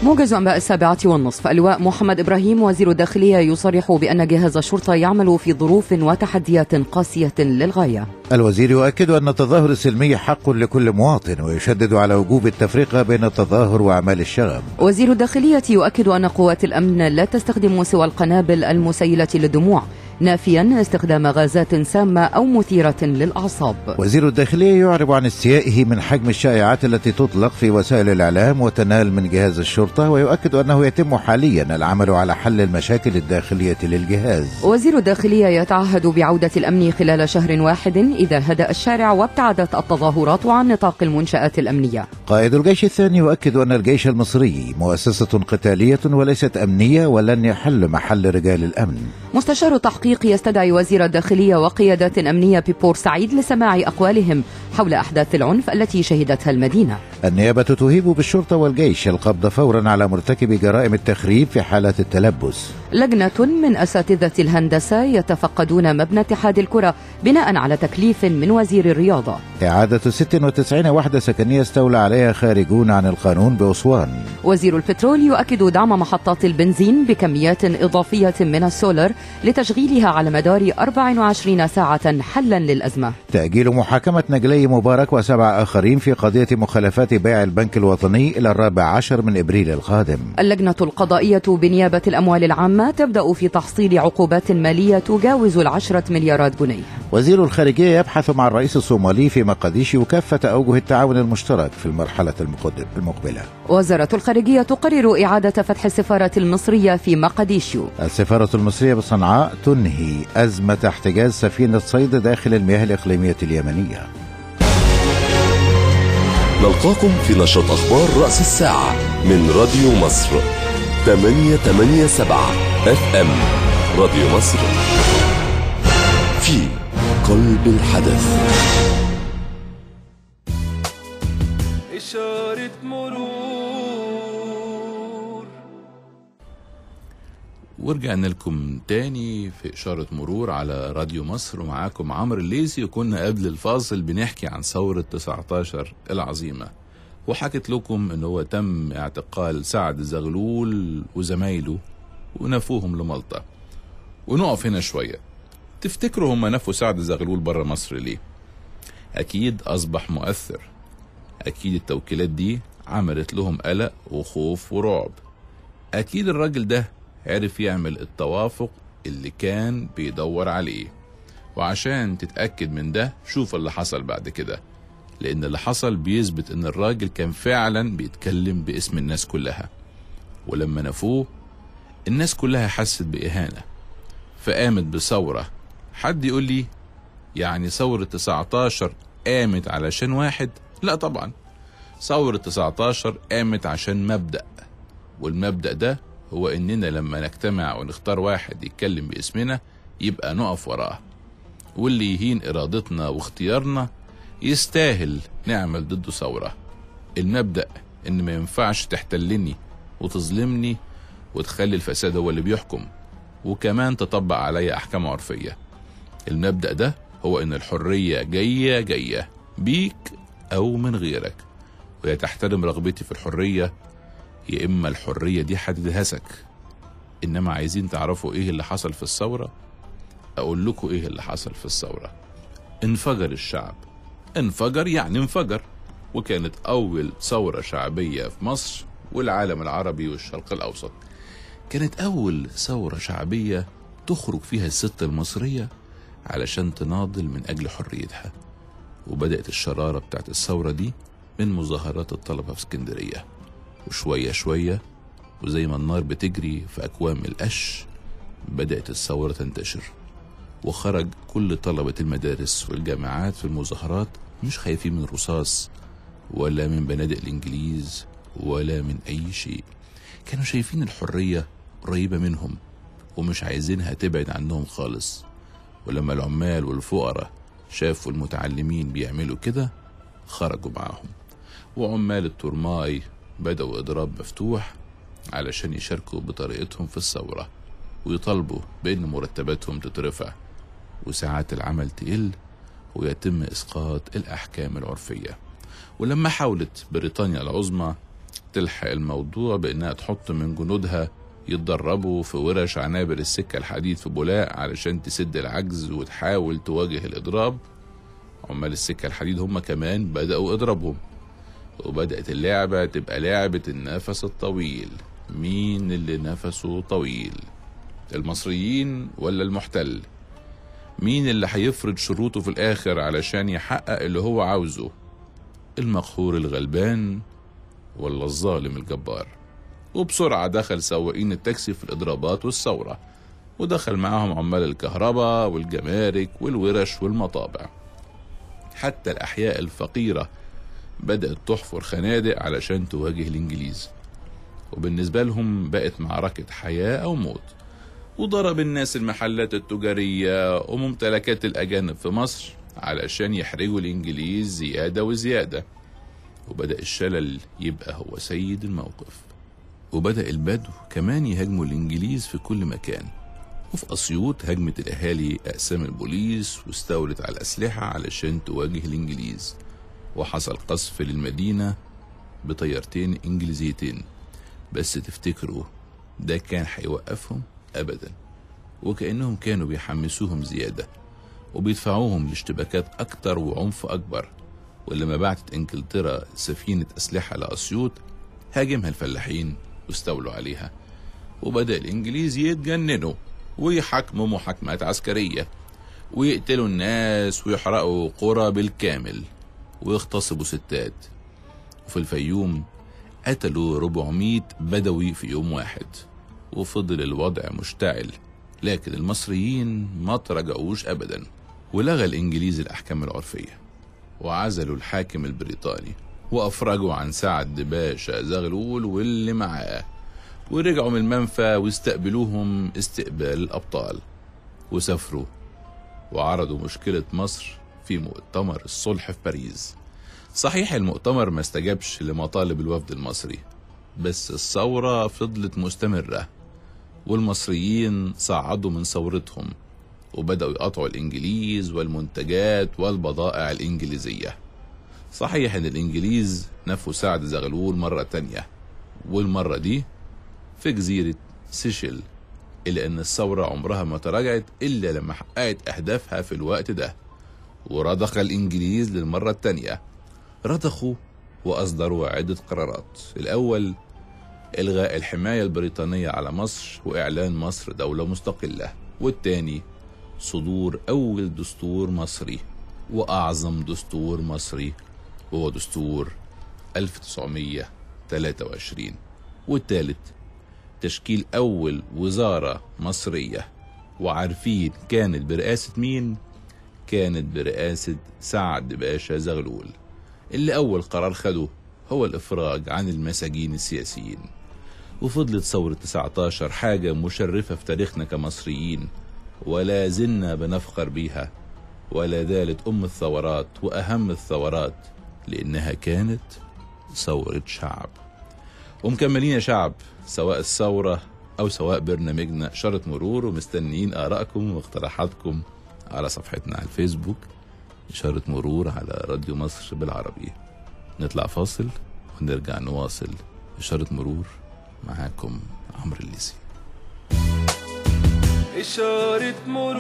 S2: موجز أنباء السابعة والنصف اللواء محمد إبراهيم وزير الداخلية يصرح بأن جهاز الشرطة يعمل في ظروف وتحديات قاسية للغاية
S9: الوزير يؤكد أن التظاهر السلمي حق لكل مواطن ويشدد على وجوب التفرقة بين التظاهر وأعمال الشغب
S2: وزير الداخلية يؤكد أن قوات الأمن لا تستخدم سوى القنابل المسيلة للدموع نافيا استخدام غازات سامة أو مثيرة للأعصاب
S9: وزير الداخلية يعرب عن استيائه من حجم الشائعات التي تطلق في وسائل الإعلام وتنال من جهاز الشرطة ويؤكد أنه يتم حاليا العمل على حل المشاكل الداخلية للجهاز
S2: وزير الداخلية يتعهد بعودة الأمن خلال شهر واحد إذا هدأ الشارع وابتعدت التظاهرات عن نطاق المنشآت الأمنية
S9: قائد الجيش الثاني يؤكد أن الجيش المصري مؤسسة قتالية وليست أمنية ولن يحل محل رجال الأمن
S2: مستشار التحقيق يستدعي وزير الداخلية وقيادات أمنية ببورسعيد لسماع أقوالهم حول أحداث العنف التي شهدتها المدينة
S9: النيابة تهيب بالشرطة والجيش القبض فورا على مرتكب جرائم التخريب في حالة التلبس
S2: لجنة من أساتذة الهندسة يتفقدون مبنى اتحاد الكرة بناء على تكليف من وزير الرياضة
S9: إعادة 96 وحدة سكنية استولى عليها خارجون عن القانون بأسوان
S2: وزير البترول يؤكد دعم محطات البنزين بكميات إضافية من السولر لتشغيلها على مدار 24 ساعة حلا للأزمة
S9: تأجيل محاكمة نجلي مبارك وسبع آخرين في قضية مخالفات بيع البنك الوطني إلى الرابع عشر من إبريل القادم
S2: اللجنة القضائية بنيابة الأموال العامة تبدأ في تحصيل عقوبات مالية تجاوز العشرة مليارات جنيه
S9: وزير الخارجية يبحث مع الرئيس الصومالي في مقديشو كافة أوجه التعاون المشترك في المرحلة المقدم- المقبلة
S2: وزارة الخارجية تقرر إعادة فتح السفارة المصرية في مقديشو
S9: السفارة المصرية بصنعاء تنهي أزمة احتجاز سفينة صيد داخل المياه الإقليمية اليمنية
S8: نلقاكم في نشرة أخبار رأس الساعة من راديو مصر 887 اف ام راديو مصر في قلب الحدث
S22: إشارة مرور
S5: ورجعنا لكم تاني في إشارة مرور على راديو مصر ومعاكم عمرو الليسي وكنا قبل الفاصل بنحكي عن ثورة 19 العظيمة وحكيت لكم إن هو تم اعتقال سعد زغلول وزمايله ونفوهم لمالطا ونقف هنا شوية تفتكروا هم نفوا سعد زغلول بره مصر ليه؟ أكيد أصبح مؤثر أكيد التوكيلات دي عملت لهم قلق وخوف ورعب أكيد الراجل ده عرف يعمل التوافق اللي كان بيدور عليه وعشان تتأكد من ده شوف اللي حصل بعد كده لأن اللي حصل بيثبت إن الراجل كان فعلا بيتكلم باسم الناس كلها ولما نفوه الناس كلها حست بإهانة فقامت بثورة حد يقول لي يعني ثورة 19 قامت علشان واحد لا طبعا ثورة 19 قامت عشان مبدأ والمبدأ ده هو إننا لما نجتمع ونختار واحد يتكلم باسمنا يبقى نقف وراه واللي يهين إرادتنا واختيارنا يستاهل نعمل ضده ثورة المبدأ إن ما ينفعش تحتلني وتظلمني وتخلي الفساد هو اللي بيحكم وكمان تطبق عليا أحكام عرفية المبدأ ده هو إن الحرية جاية جاية بيك أو من غيرك ويا تحترم رغبتي في الحرية يا إما الحرية دي هتدهسك إنما عايزين تعرفوا إيه اللي حصل في الثورة أقول لكم إيه اللي حصل في الثورة انفجر الشعب انفجر يعني انفجر وكانت أول ثورة شعبية في مصر والعالم العربي والشرق الأوسط كانت أول ثورة شعبية تخرج فيها الست المصرية علشان تناضل من أجل حريتها وبدأت الشرارة بتاعت الثورة دي من مظاهرات الطلبة في اسكندرية وشوية شوية وزي ما النار بتجري في أكوام القش بدأت الثورة تنتشر وخرج كل طلبة المدارس والجامعات في المظاهرات مش خايفين من رصاص ولا من بنادق الإنجليز ولا من أي شيء كانوا شايفين الحرية قريبة منهم ومش عايزينها تبعد عنهم خالص ولما العمال والفقراء شافوا المتعلمين بيعملوا كده خرجوا معاهم وعمال الترماي بدأوا إضراب مفتوح علشان يشاركوا بطريقتهم في الثورة ويطالبوا بأن مرتباتهم تترفع وساعات العمل تقل ويتم إسقاط الأحكام العرفية ولما حاولت بريطانيا العظمى تلحق الموضوع بإنها تحط من جنودها يتدربوا في ورش عنابر السكة الحديد في بولاق علشان تسد العجز وتحاول تواجه الإضراب عمال السكة الحديد هم كمان بدأوا إضرابهم وبدأت اللعبة تبقى لعبة النفس الطويل مين اللي نفسه طويل المصريين ولا المحتل مين اللي هيفرض شروطه في الآخر علشان يحقق اللي هو عاوزه المقهور الغلبان ولا الظالم الجبار وبسرعة دخل سواقين التاكسي في الإضرابات والثورة ودخل معاهم عمال الكهرباء والجمارك والورش والمطابع حتى الأحياء الفقيرة بدأت تحفر خنادق علشان تواجه الإنجليز وبالنسبة لهم بقت معركة حياة أو موت وضرب الناس المحلات التجارية وممتلكات الأجانب في مصر علشان يحرجوا الإنجليز زيادة وزيادة وبدأ الشلل يبقى هو سيد الموقف وبدأ البدو كمان يهاجموا الإنجليز في كل مكان وفي أسيوط هجمت الأهالي أقسام البوليس واستولت على الأسلحة علشان تواجه الإنجليز وحصل قصف للمدينة بطيارتين إنجليزيتين بس تفتكروا ده كان هيوقفهم أبدا وكأنهم كانوا بيحمسوهم زيادة وبيدفعوهم لاشتباكات أكتر وعنف أكبر ولما بعتت إنجلترا سفينة أسلحة لأسيوط هاجمها الفلاحين واستولوا عليها وبدأ الإنجليز يتجننوا ويحاكموا محاكمات عسكرية ويقتلوا الناس ويحرقوا قرى بالكامل ويغتصبوا ستات وفي الفيوم قتلوا 400 بدوي في يوم واحد وفضل الوضع مشتعل لكن المصريين ما تراجعوش أبدا ولغى الإنجليز الأحكام العرفية وعزلوا الحاكم البريطاني وأفرجوا عن سعد باشا زغلول واللي معاه ورجعوا من المنفى واستقبلوهم استقبال الأبطال وسافروا وعرضوا مشكلة مصر في مؤتمر الصلح في باريس صحيح المؤتمر ما استجابش لمطالب الوفد المصري بس الثورة فضلت مستمرة والمصريين صعدوا من ثورتهم وبدأوا يقطعوا الإنجليز والمنتجات والبضائع الإنجليزية صحيح إن الإنجليز نفوا سعد زغلول مرة تانية والمرة دي في جزيرة سيشل إلا أن الثورة عمرها ما تراجعت إلا لما حققت أهدافها في الوقت ده ورضخ الإنجليز للمرة التانية رضخوا وأصدروا عدة قرارات الأول إلغاء الحماية البريطانية على مصر وإعلان مصر دولة مستقلة والتاني صدور أول دستور مصري وأعظم دستور مصري وهو دستور 1923 والتالت تشكيل أول وزارة مصرية وعارفين كانت برئاسة مين؟ كانت برئاسة سعد باشا زغلول اللي أول قرار خده هو الإفراج عن المساجين السياسيين وفضلت ثورة 19 حاجة مشرفة في تاريخنا كمصريين ولا زلنا بنفخر بيها ولا زالت أم الثورات وأهم الثورات لأنها كانت ثورة شعب ومكملين يا شعب سواء الثورة أو سواء برنامجنا إشارة مرور ومستنيين آرائكم واقتراحاتكم على صفحتنا على الفيسبوك إشارة مرور على راديو مصر بالعربي نطلع فاصل ونرجع نواصل إشارة مرور معاكم عمرو الليسي
S15: إشارة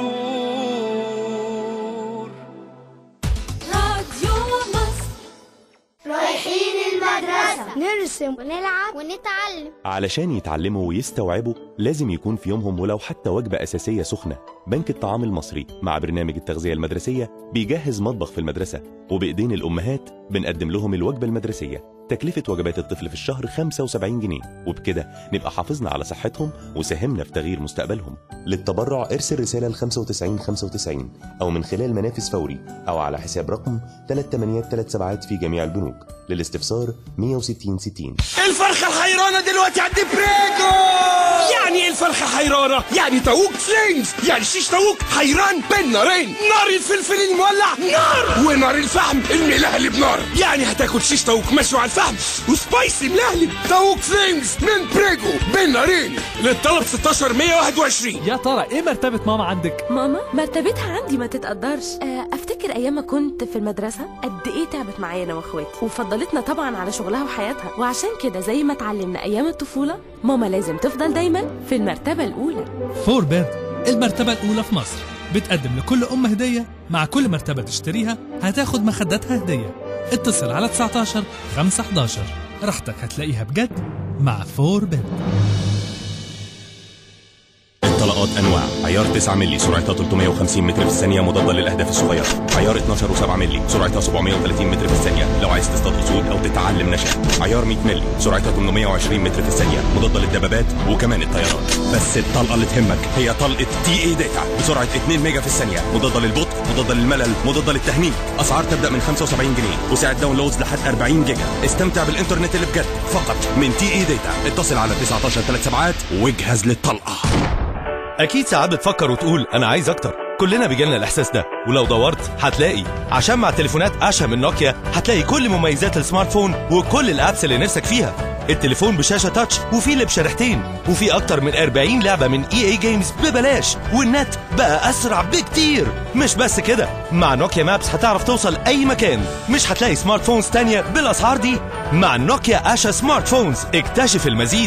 S15: مرور
S1: راديو مصر رايحين المدرسة نرسم ونلعب ونتعلم
S12: علشان يتعلموا ويستوعبوا لازم يكون في يومهم ولو حتى وجبة أساسية سخنة بنك الطعام المصري مع برنامج التغذية المدرسية بيجهز مطبخ في المدرسة وبإيدين الأمهات بنقدم لهم الوجبة المدرسية تكلفة وجبات الطفل في الشهر 75 جنيه وبكده نبقى حافظنا على صحتهم وساهمنا في تغيير مستقبلهم للتبرع ارسل رسالة ل 95 95 أو من خلال منافذ فوري أو على حساب رقم 3837 في جميع البنوك للاستفسار 160 60
S14: الفرخة الحيرانة دلوقتي عند بريكو يعني ايه الفرخة حيرانة؟ يعني تاوك فلينز يعني شيش تاوك حيران بين نارين نار الفلفل المولع نار ونار الفحم الملهلب نار يعني هتاكل شيش تاوك مشوي على الفحم وسبايسي ملهلب تاوك فلينز من بريكو بين نارين للطلب 16 121
S4: يا ترى ايه مرتبة ماما عندك؟
S21: ماما مرتبتها عندي ما تتقدرش آه، افتكر
S4: فاكر ايام ما كنت في المدرسه قد ايه تعبت معايا انا واخواتي وفضلتنا طبعا على شغلها وحياتها وعشان كده زي ما اتعلمنا ايام الطفوله ماما لازم تفضل دايما في المرتبه الاولى
S11: فور بيد المرتبة الأولى في مصر بتقدم لكل أم هدية مع كل مرتبة تشتريها هتاخد مخداتها هدية اتصل على 19 5 11 راحتك هتلاقيها بجد مع فور بيد
S12: الطلقات انواع عيار 9 مللي سرعتها 350 متر في الثانيه مضاده للاهداف الصغيره عيار 12 و7 مللي سرعتها 730 متر في الثانيه لو عايز تصطاد اسود او تتعلم نشا عيار 100 مللي سرعتها 820 متر في الثانيه مضاده للدبابات وكمان الطيران بس الطلقه اللي تهمك هي طلقه تي اي داتا بسرعه 2 ميجا في الثانيه مضاده للبطء مضاده للملل مضاده للتهنيج اسعار تبدا من 75 جنيه وسعه داونلودز لحد 40 جيجا استمتع بالانترنت اللي بجد فقط من تي اي داتا اتصل على 19 3 سبعات واجهز للطلقه
S17: أكيد ساعات بتفكر وتقول أنا عايز أكتر كلنا بيجيلنا الإحساس ده ولو دورت هتلاقي عشان مع تليفونات أشهى من نوكيا هتلاقي كل مميزات السمارت فون وكل الأبس اللي نفسك فيها التليفون بشاشة تاتش وفيه لب شريحتين وفيه أكتر من 40 لعبة من اي اي جيمز ببلاش والنت بقى أسرع بكتير مش بس كده مع نوكيا مابس هتعرف توصل أي مكان مش هتلاقي سمارت فونز تانية بالأسعار دي مع نوكيا أشا سمارت فونز اكتشف المزيد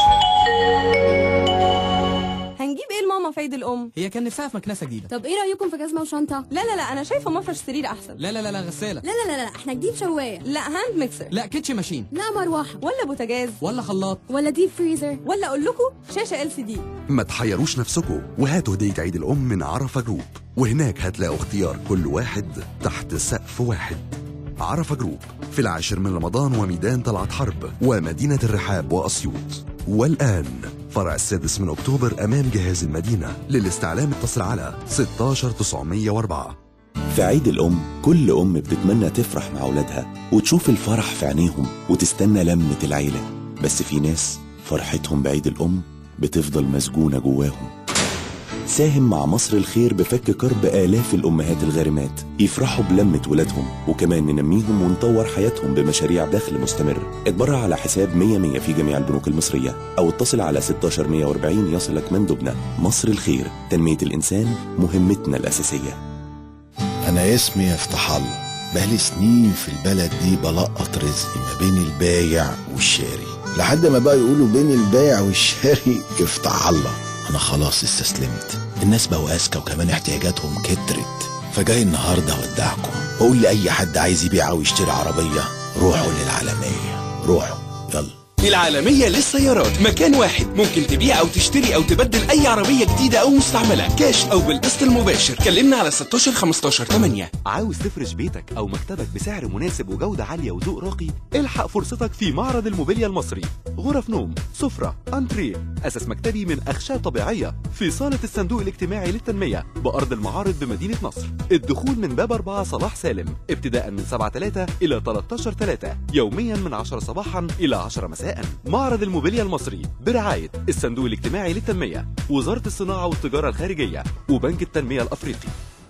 S23: هنجيب ايه لماما في عيد الام
S24: هي كان نفسها في مكنسه جديده
S23: طب ايه رايكم في جزمه وشنطه لا لا لا انا شايفه مفرش سرير احسن
S24: لا لا لا لا غساله
S23: لا لا لا لا احنا جديد شوايه لا هاند ميكسر
S24: لا كيتش ماشين
S23: لا مروحه ولا بوتاجاز
S24: ولا خلاط
S23: ولا ديب فريزر ولا اقول لكم شاشه ال سي دي
S26: ما تحيروش نفسكم وهاتوا هدية عيد الأم من عرفة جروب وهناك هتلاقوا اختيار كل واحد تحت سقف واحد عرفة جروب في العاشر من رمضان وميدان طلعت حرب ومدينة الرحاب وأسيوط والآن فرع السادس من أكتوبر أمام جهاز المدينة للاستعلام اتصل على 16904
S27: في عيد الأم كل أم بتتمنى تفرح مع أولادها وتشوف الفرح في عينيهم وتستنى لمة العيلة بس في ناس فرحتهم بعيد الأم بتفضل مسجونة جواهم ساهم مع مصر الخير بفك كرب آلاف الأمهات الغارمات يفرحوا بلمة ولادهم وكمان ننميهم ونطور حياتهم بمشاريع دخل مستمر اتبرع على حساب 100 100 في جميع البنوك المصرية أو اتصل على 16140 يصلك مندوبنا مصر الخير تنمية الإنسان مهمتنا الأساسية
S28: أنا اسمي افتح الله بقالي سنين في البلد دي بلقط رزقي ما بين البايع والشاري لحد ما بقى يقولوا بين البايع والشاري افتح الله أنا خلاص استسلمت الناس بقوا أذكى وكمان احتياجاتهم كترت فجاي النهاردة أودعكم وأقول لأي حد عايز يبيع أو يشتري عربية روحوا للعالمية روحوا يلا
S14: العالمية للسيارات مكان واحد ممكن تبيع أو تشتري أو تبدل أي عربية جديدة أو مستعملة كاش أو بالقسط المباشر كلمنا على 16 15 8
S29: عاوز تفرش بيتك أو مكتبك بسعر مناسب وجودة عالية وذوق راقي الحق فرصتك في معرض الموبيليا المصري غرف نوم سفرة أنتريه أساس مكتبي من أخشاب طبيعية في صالة الصندوق الاجتماعي للتنمية بأرض المعارض بمدينة نصر الدخول من باب 4 صلاح سالم ابتداء من 7 3 إلى 13 3 يوميا من 10 صباحا إلى 10 مساء معرض الموبيليا المصري برعاية الصندوق الاجتماعي للتنمية وزارة الصناعة والتجارة الخارجية وبنك التنمية الأفريقي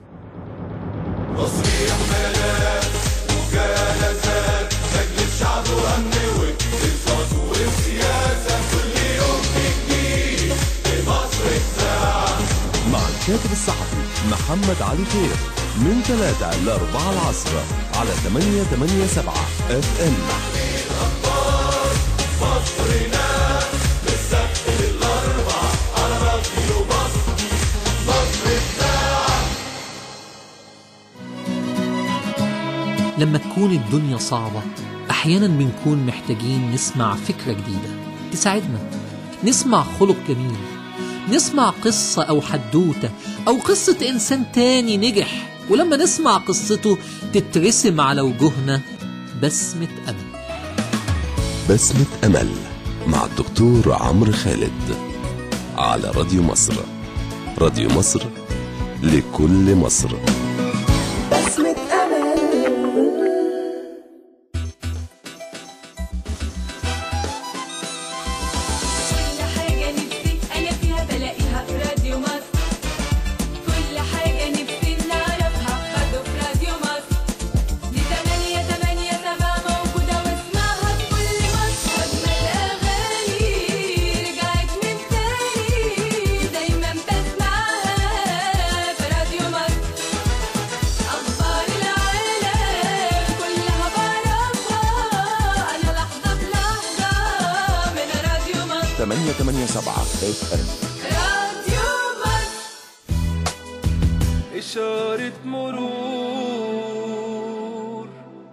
S22: تصريح بيانات وكالة ذات مجلس شعب وأمن واقتصاد وسياسة كل يوم في جديد في مصر الساعة
S8: مع الكاتب الصحفي محمد علي خير من 3 ل 4 العصر على 887 اف ام
S22: أخبار مصرنا بالسبت للأربع على راديو مصر مصر الساعة
S30: لما تكون الدنيا صعبة أحيانا بنكون محتاجين نسمع فكرة جديدة تساعدنا نسمع خلق جميل نسمع قصة أو حدوتة أو قصة إنسان تاني نجح ولما نسمع قصته تترسم على وجوهنا بسمة أمل
S8: بسمة أمل مع الدكتور عمرو خالد على راديو مصر راديو مصر لكل مصر
S22: بسمة أمل
S3: كل حاجة نفسي أنا فيها بلاقيها في راديو مصر كل حاجة نفسي نعرفها برضه في راديو مصر دي تمانية تمانية سبعة موجودة واسمعها في كل مصر أجمل أغاني رجعت من تاني دايما بسمعها في راديو مصر
S8: 887 اف ام
S3: راديو مصر
S22: إشارة مرور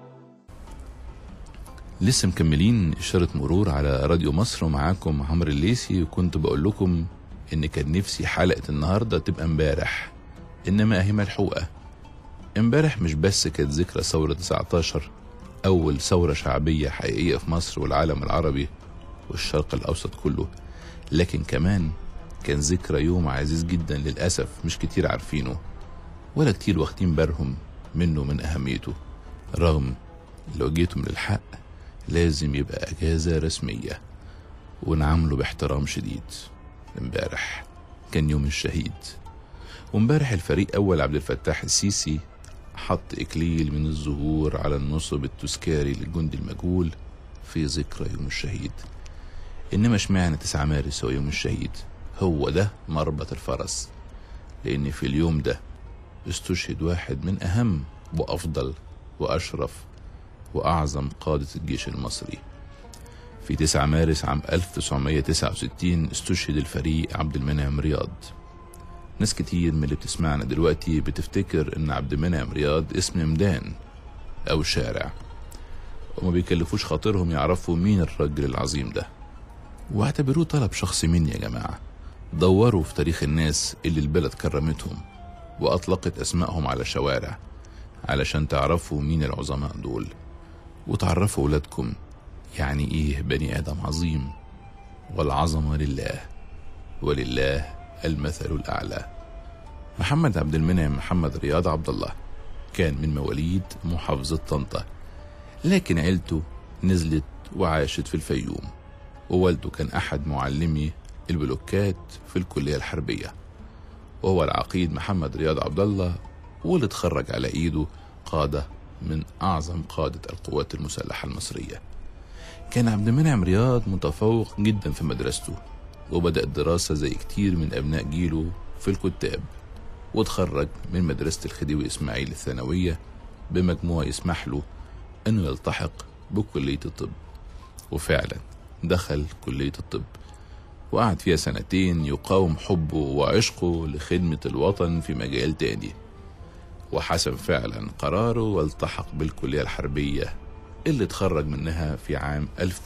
S5: لسه مكملين إشارة مرور على راديو مصر ومعاكم عمرو الليسي وكنت بقول لكم إن كان نفسي حلقة النهاردة تبقى امبارح إنما هي ملحوقة امبارح مش بس كانت ذكرى ثورة 19 أول ثورة شعبية حقيقية في مصر والعالم العربي والشرق الأوسط كله لكن كمان كان ذكرى يوم عزيز جدا للأسف مش كتير عارفينه ولا كتير واخدين بالهم منه من أهميته رغم لو جيتم للحق لازم يبقى أجازة رسمية ونعامله باحترام شديد امبارح كان يوم الشهيد وامبارح الفريق أول عبد الفتاح السيسي حط إكليل من الزهور على النصب التذكاري للجندي المجهول في ذكرى يوم الشهيد إنما اشمعنى 9 مارس هو يوم الشهيد هو ده مربط الفرس لأن في اليوم ده استشهد واحد من أهم وأفضل وأشرف وأعظم قادة الجيش المصري في 9 مارس عام 1969 استشهد الفريق عبد المنعم رياض ناس كتير من اللي بتسمعنا دلوقتي بتفتكر ان عبد المنعم رياض اسم ميدان او شارع وما بيكلفوش خاطرهم يعرفوا مين الراجل العظيم ده واعتبروه طلب شخصي مني يا جماعة دوروا في تاريخ الناس اللي البلد كرمتهم وأطلقت أسمائهم على شوارع علشان تعرفوا مين العظماء دول وتعرفوا أولادكم يعني إيه بني آدم عظيم والعظمة لله ولله المثل الأعلى محمد عبد المنعم محمد رياض عبد الله كان من مواليد محافظة طنطا لكن عيلته نزلت وعاشت في الفيوم ووالده كان أحد معلمي البلوكات في الكلية الحربية وهو العقيد محمد رياض عبد الله واللي اتخرج على ايده قادة من أعظم قادة القوات المسلحة المصرية كان عبد المنعم رياض متفوق جدا في مدرسته وبدأ الدراسة زي كتير من أبناء جيله في الكتاب وتخرج من مدرسة الخديوي إسماعيل الثانوية بمجموع يسمح له أنه يلتحق بكلية الطب وفعلا دخل كلية الطب وقعد فيها سنتين يقاوم حبه وعشقه لخدمة الوطن في مجال تاني وحسب فعلا قراره والتحق بالكلية الحربية اللي اتخرج منها في عام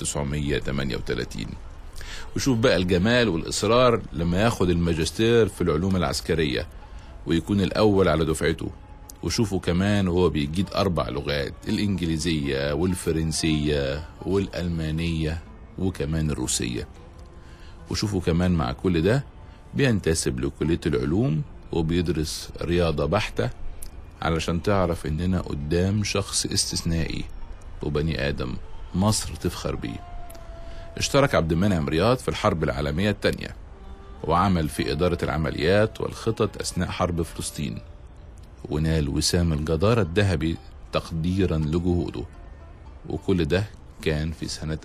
S5: 1938 وشوف بقى الجمال والإصرار لما ياخد الماجستير في العلوم العسكرية ويكون الأول على دفعته وشوفوا كمان وهو بيجيد أربع لغات الإنجليزية والفرنسية والألمانية وكمان الروسية وشوفوا كمان مع كل ده بينتسب لكلية العلوم وبيدرس رياضة بحتة علشان تعرف إننا قدام شخص استثنائي وبني آدم مصر تفخر بيه اشترك عبد المنعم رياض في الحرب العالمية الثانية وعمل في إدارة العمليات والخطط أثناء حرب فلسطين ونال وسام الجدارة الذهبي تقديرا لجهوده وكل ده كان في سنة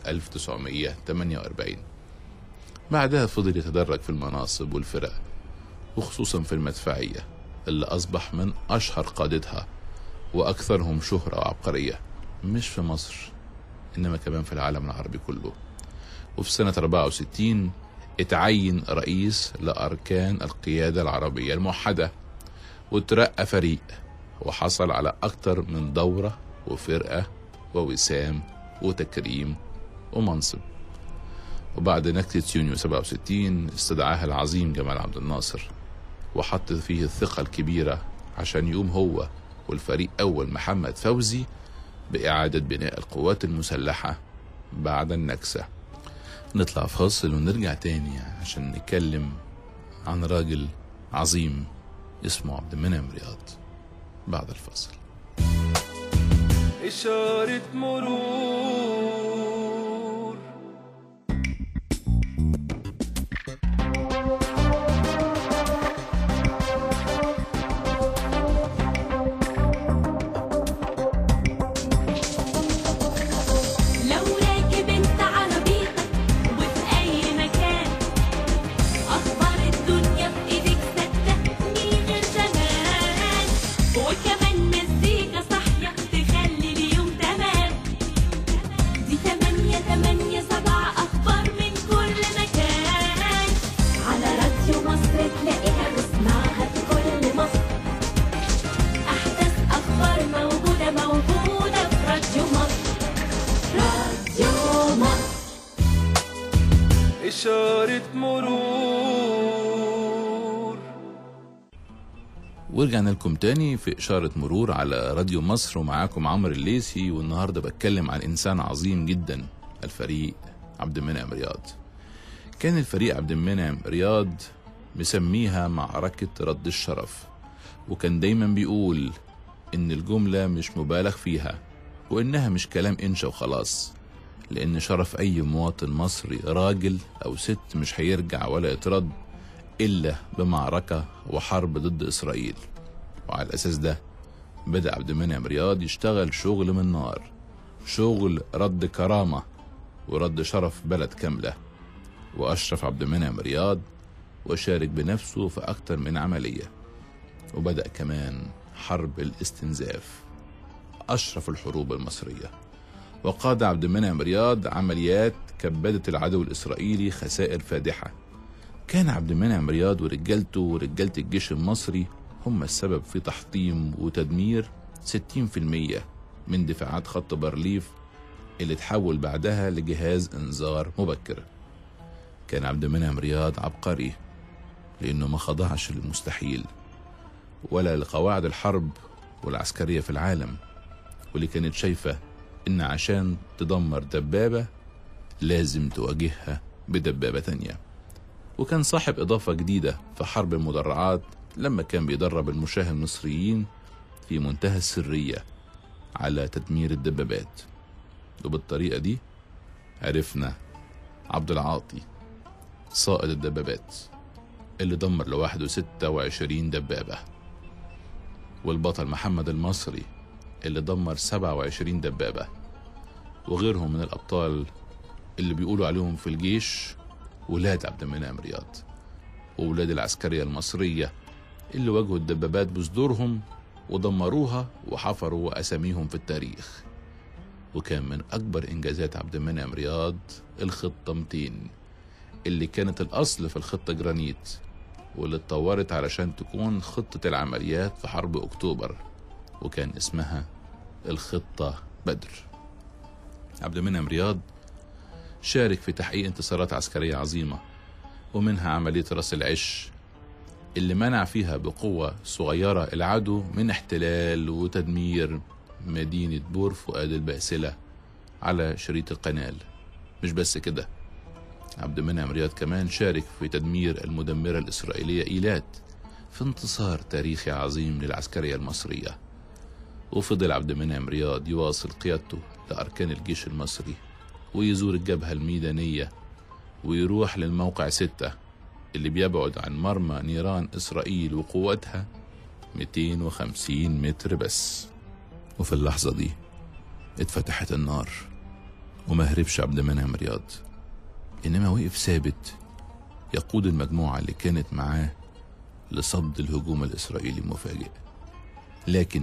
S5: 1948 بعدها فضل يتدرج في المناصب والفرق وخصوصا في المدفعية اللي أصبح من أشهر قادتها وأكثرهم شهرة وعبقرية مش في مصر إنما كمان في العالم العربي كله وفي سنة 64 اتعين رئيس لأركان القيادة العربية الموحدة وترقى فريق وحصل على أكتر من دورة وفرقة ووسام وتكريم ومنصب وبعد نكتة يونيو 67 استدعاها العظيم جمال عبد الناصر وحط فيه الثقة الكبيرة عشان يقوم هو والفريق أول محمد فوزي بإعادة بناء القوات المسلحة بعد النكسة نطلع فاصل ونرجع تاني عشان نتكلم عن راجل عظيم اسمه عبد المنعم رياض بعد الفاصل
S22: إشارة مرور
S3: لو راكب انت عربيتك وفي اي مكان اخبار الدنيا في ايديك صدقني غير زمان وكمان مزيكا صاحية تخلي اليوم تمام دي تمانية تمانية سبعة اخبار من كل مكان
S22: إشارة مرور
S5: ورجعنا لكم تاني في إشارة مرور على راديو مصر ومعاكم عمرو الليسي والنهاردة بتكلم عن إنسان عظيم جدا الفريق عبد المنعم رياض كان الفريق عبد المنعم رياض مسميها معركة رد الشرف وكان دايما بيقول إن الجملة مش مبالغ فيها وإنها مش كلام إنشا وخلاص لأن شرف أي مواطن مصري راجل أو ست مش هيرجع ولا يترد إلا بمعركة وحرب ضد إسرائيل وعلى الأساس ده بدأ عبد المنعم رياض يشتغل شغل من نار شغل رد كرامة ورد شرف بلد كاملة وأشرف عبد المنعم رياض وشارك بنفسه في أكتر من عملية وبدأ كمان حرب الاستنزاف أشرف الحروب المصرية وقاد عبد المنعم رياض عمليات كبدت العدو الإسرائيلي خسائر فادحة كان عبد المنعم رياض ورجالته ورجالة الجيش المصري هم السبب في تحطيم وتدمير 60% من دفاعات خط بارليف اللي تحول بعدها لجهاز انذار مبكر كان عبد المنعم رياض عبقري لأنه ما خضعش للمستحيل ولا لقواعد الحرب والعسكرية في العالم واللي كانت شايفة إن عشان تدمر دبابة لازم تواجهها بدبابة تانية وكان صاحب إضافة جديدة في حرب المدرعات لما كان بيدرب المشاة المصريين في منتهى السرية على تدمير الدبابات وبالطريقة دي عرفنا عبد العاطي صائد الدبابات اللي دمر لوحده 26 دبابة والبطل محمد المصري اللي دمر 27 دبابة وغيرهم من الأبطال اللي بيقولوا عليهم في الجيش ولاد عبد المنعم رياض وولاد العسكرية المصرية اللي واجهوا الدبابات بصدورهم ودمروها وحفروا أساميهم في التاريخ وكان من أكبر إنجازات عبد المنعم رياض الخطة 200 اللي كانت الأصل في الخطة جرانيت واللي اتطورت علشان تكون خطة العمليات في حرب أكتوبر وكان اسمها الخطة بدر عبد المنعم رياض شارك في تحقيق انتصارات عسكرية عظيمة ومنها عملية راس العش اللي منع فيها بقوة صغيرة العدو من احتلال وتدمير مدينة بور فؤاد الباسلة على شريط القنال مش بس كده عبد المنعم رياض كمان شارك في تدمير المدمرة الإسرائيلية إيلات في انتصار تاريخي عظيم للعسكرية المصرية وفضل عبد المنعم رياض يواصل قيادته لأركان الجيش المصري ويزور الجبهة الميدانية ويروح للموقع ستة اللي بيبعد عن مرمى نيران إسرائيل وقوتها 250 متر بس وفي اللحظة دي اتفتحت النار وما هربش عبد المنعم رياض إنما وقف ثابت يقود المجموعة اللي كانت معاه لصد الهجوم الإسرائيلي المفاجئ لكن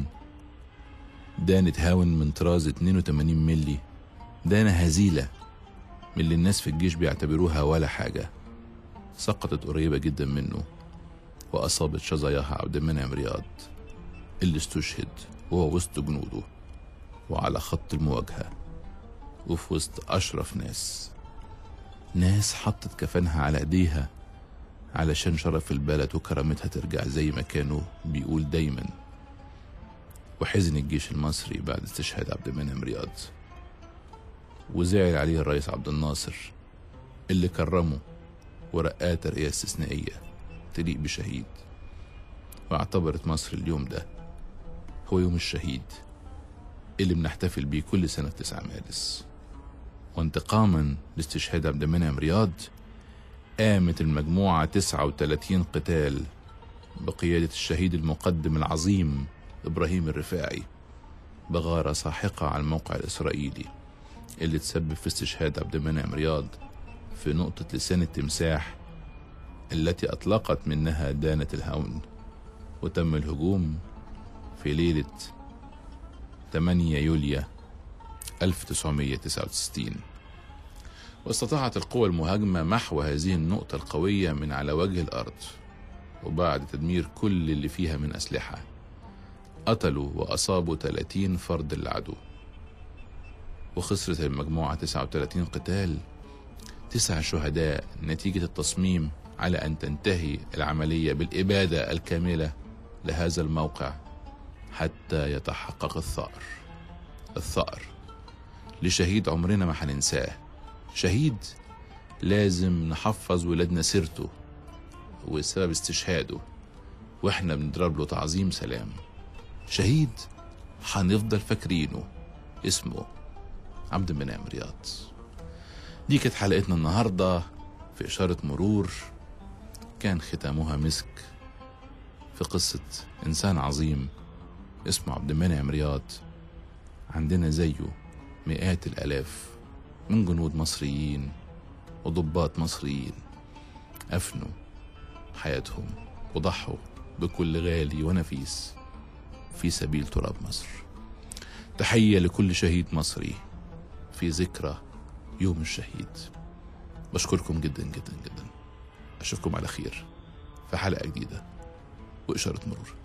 S5: دانت هاون من طراز 82 ملي دانة هزيلة من اللي الناس في الجيش بيعتبروها ولا حاجة سقطت قريبة جدا منه وأصابت شظاياها عبد المنعم رياض اللي استشهد وهو وسط جنوده وعلى خط المواجهة وفي وسط أشرف ناس ناس حطت كفنها على ايديها علشان شرف البلد وكرامتها ترجع زي ما كانوا بيقول دايما وحزن الجيش المصري بعد استشهاد عبد المنعم رياض وزعل عليه الرئيس عبد الناصر اللي كرمه ورقاه ترقية استثنائية تليق بشهيد واعتبرت مصر اليوم ده هو يوم الشهيد اللي بنحتفل بيه كل سنة 9 مارس وانتقاما لاستشهاد عبد المنعم رياض قامت المجموعة 39 قتال بقيادة الشهيد المقدم العظيم إبراهيم الرفاعي بغارة ساحقة على الموقع الإسرائيلي اللي تسبب في استشهاد عبد المنعم رياض في نقطة لسان التمساح التي أطلقت منها دانة الهون وتم الهجوم في ليلة 8 يوليو 1969 واستطاعت القوى المهاجمة محو هذه النقطة القوية من على وجه الأرض وبعد تدمير كل اللي فيها من أسلحة قتلوا وأصابوا 30 فرد العدو وخسرت المجموعة 39 قتال تسع شهداء نتيجة التصميم على أن تنتهي العملية بالإبادة الكاملة لهذا الموقع حتى يتحقق الثأر الثأر لشهيد عمرنا ما هننساه شهيد لازم نحفظ ولادنا سيرته وسبب استشهاده واحنا بنضرب له تعظيم سلام شهيد هنفضل فاكرينه اسمه عبد المنعم رياض دي كانت حلقتنا النهاردة في إشارة مرور كان ختامها مسك في قصة إنسان عظيم اسمه عبد المنعم رياض عندنا زيه مئات الآلاف من جنود مصريين وضباط مصريين أفنوا حياتهم وضحوا بكل غالي ونفيس في سبيل تراب مصر تحية لكل شهيد مصري في ذكرى يوم الشهيد بشكركم جدا جدا جدا أشوفكم على خير في حلقة جديدة وإشارة مرور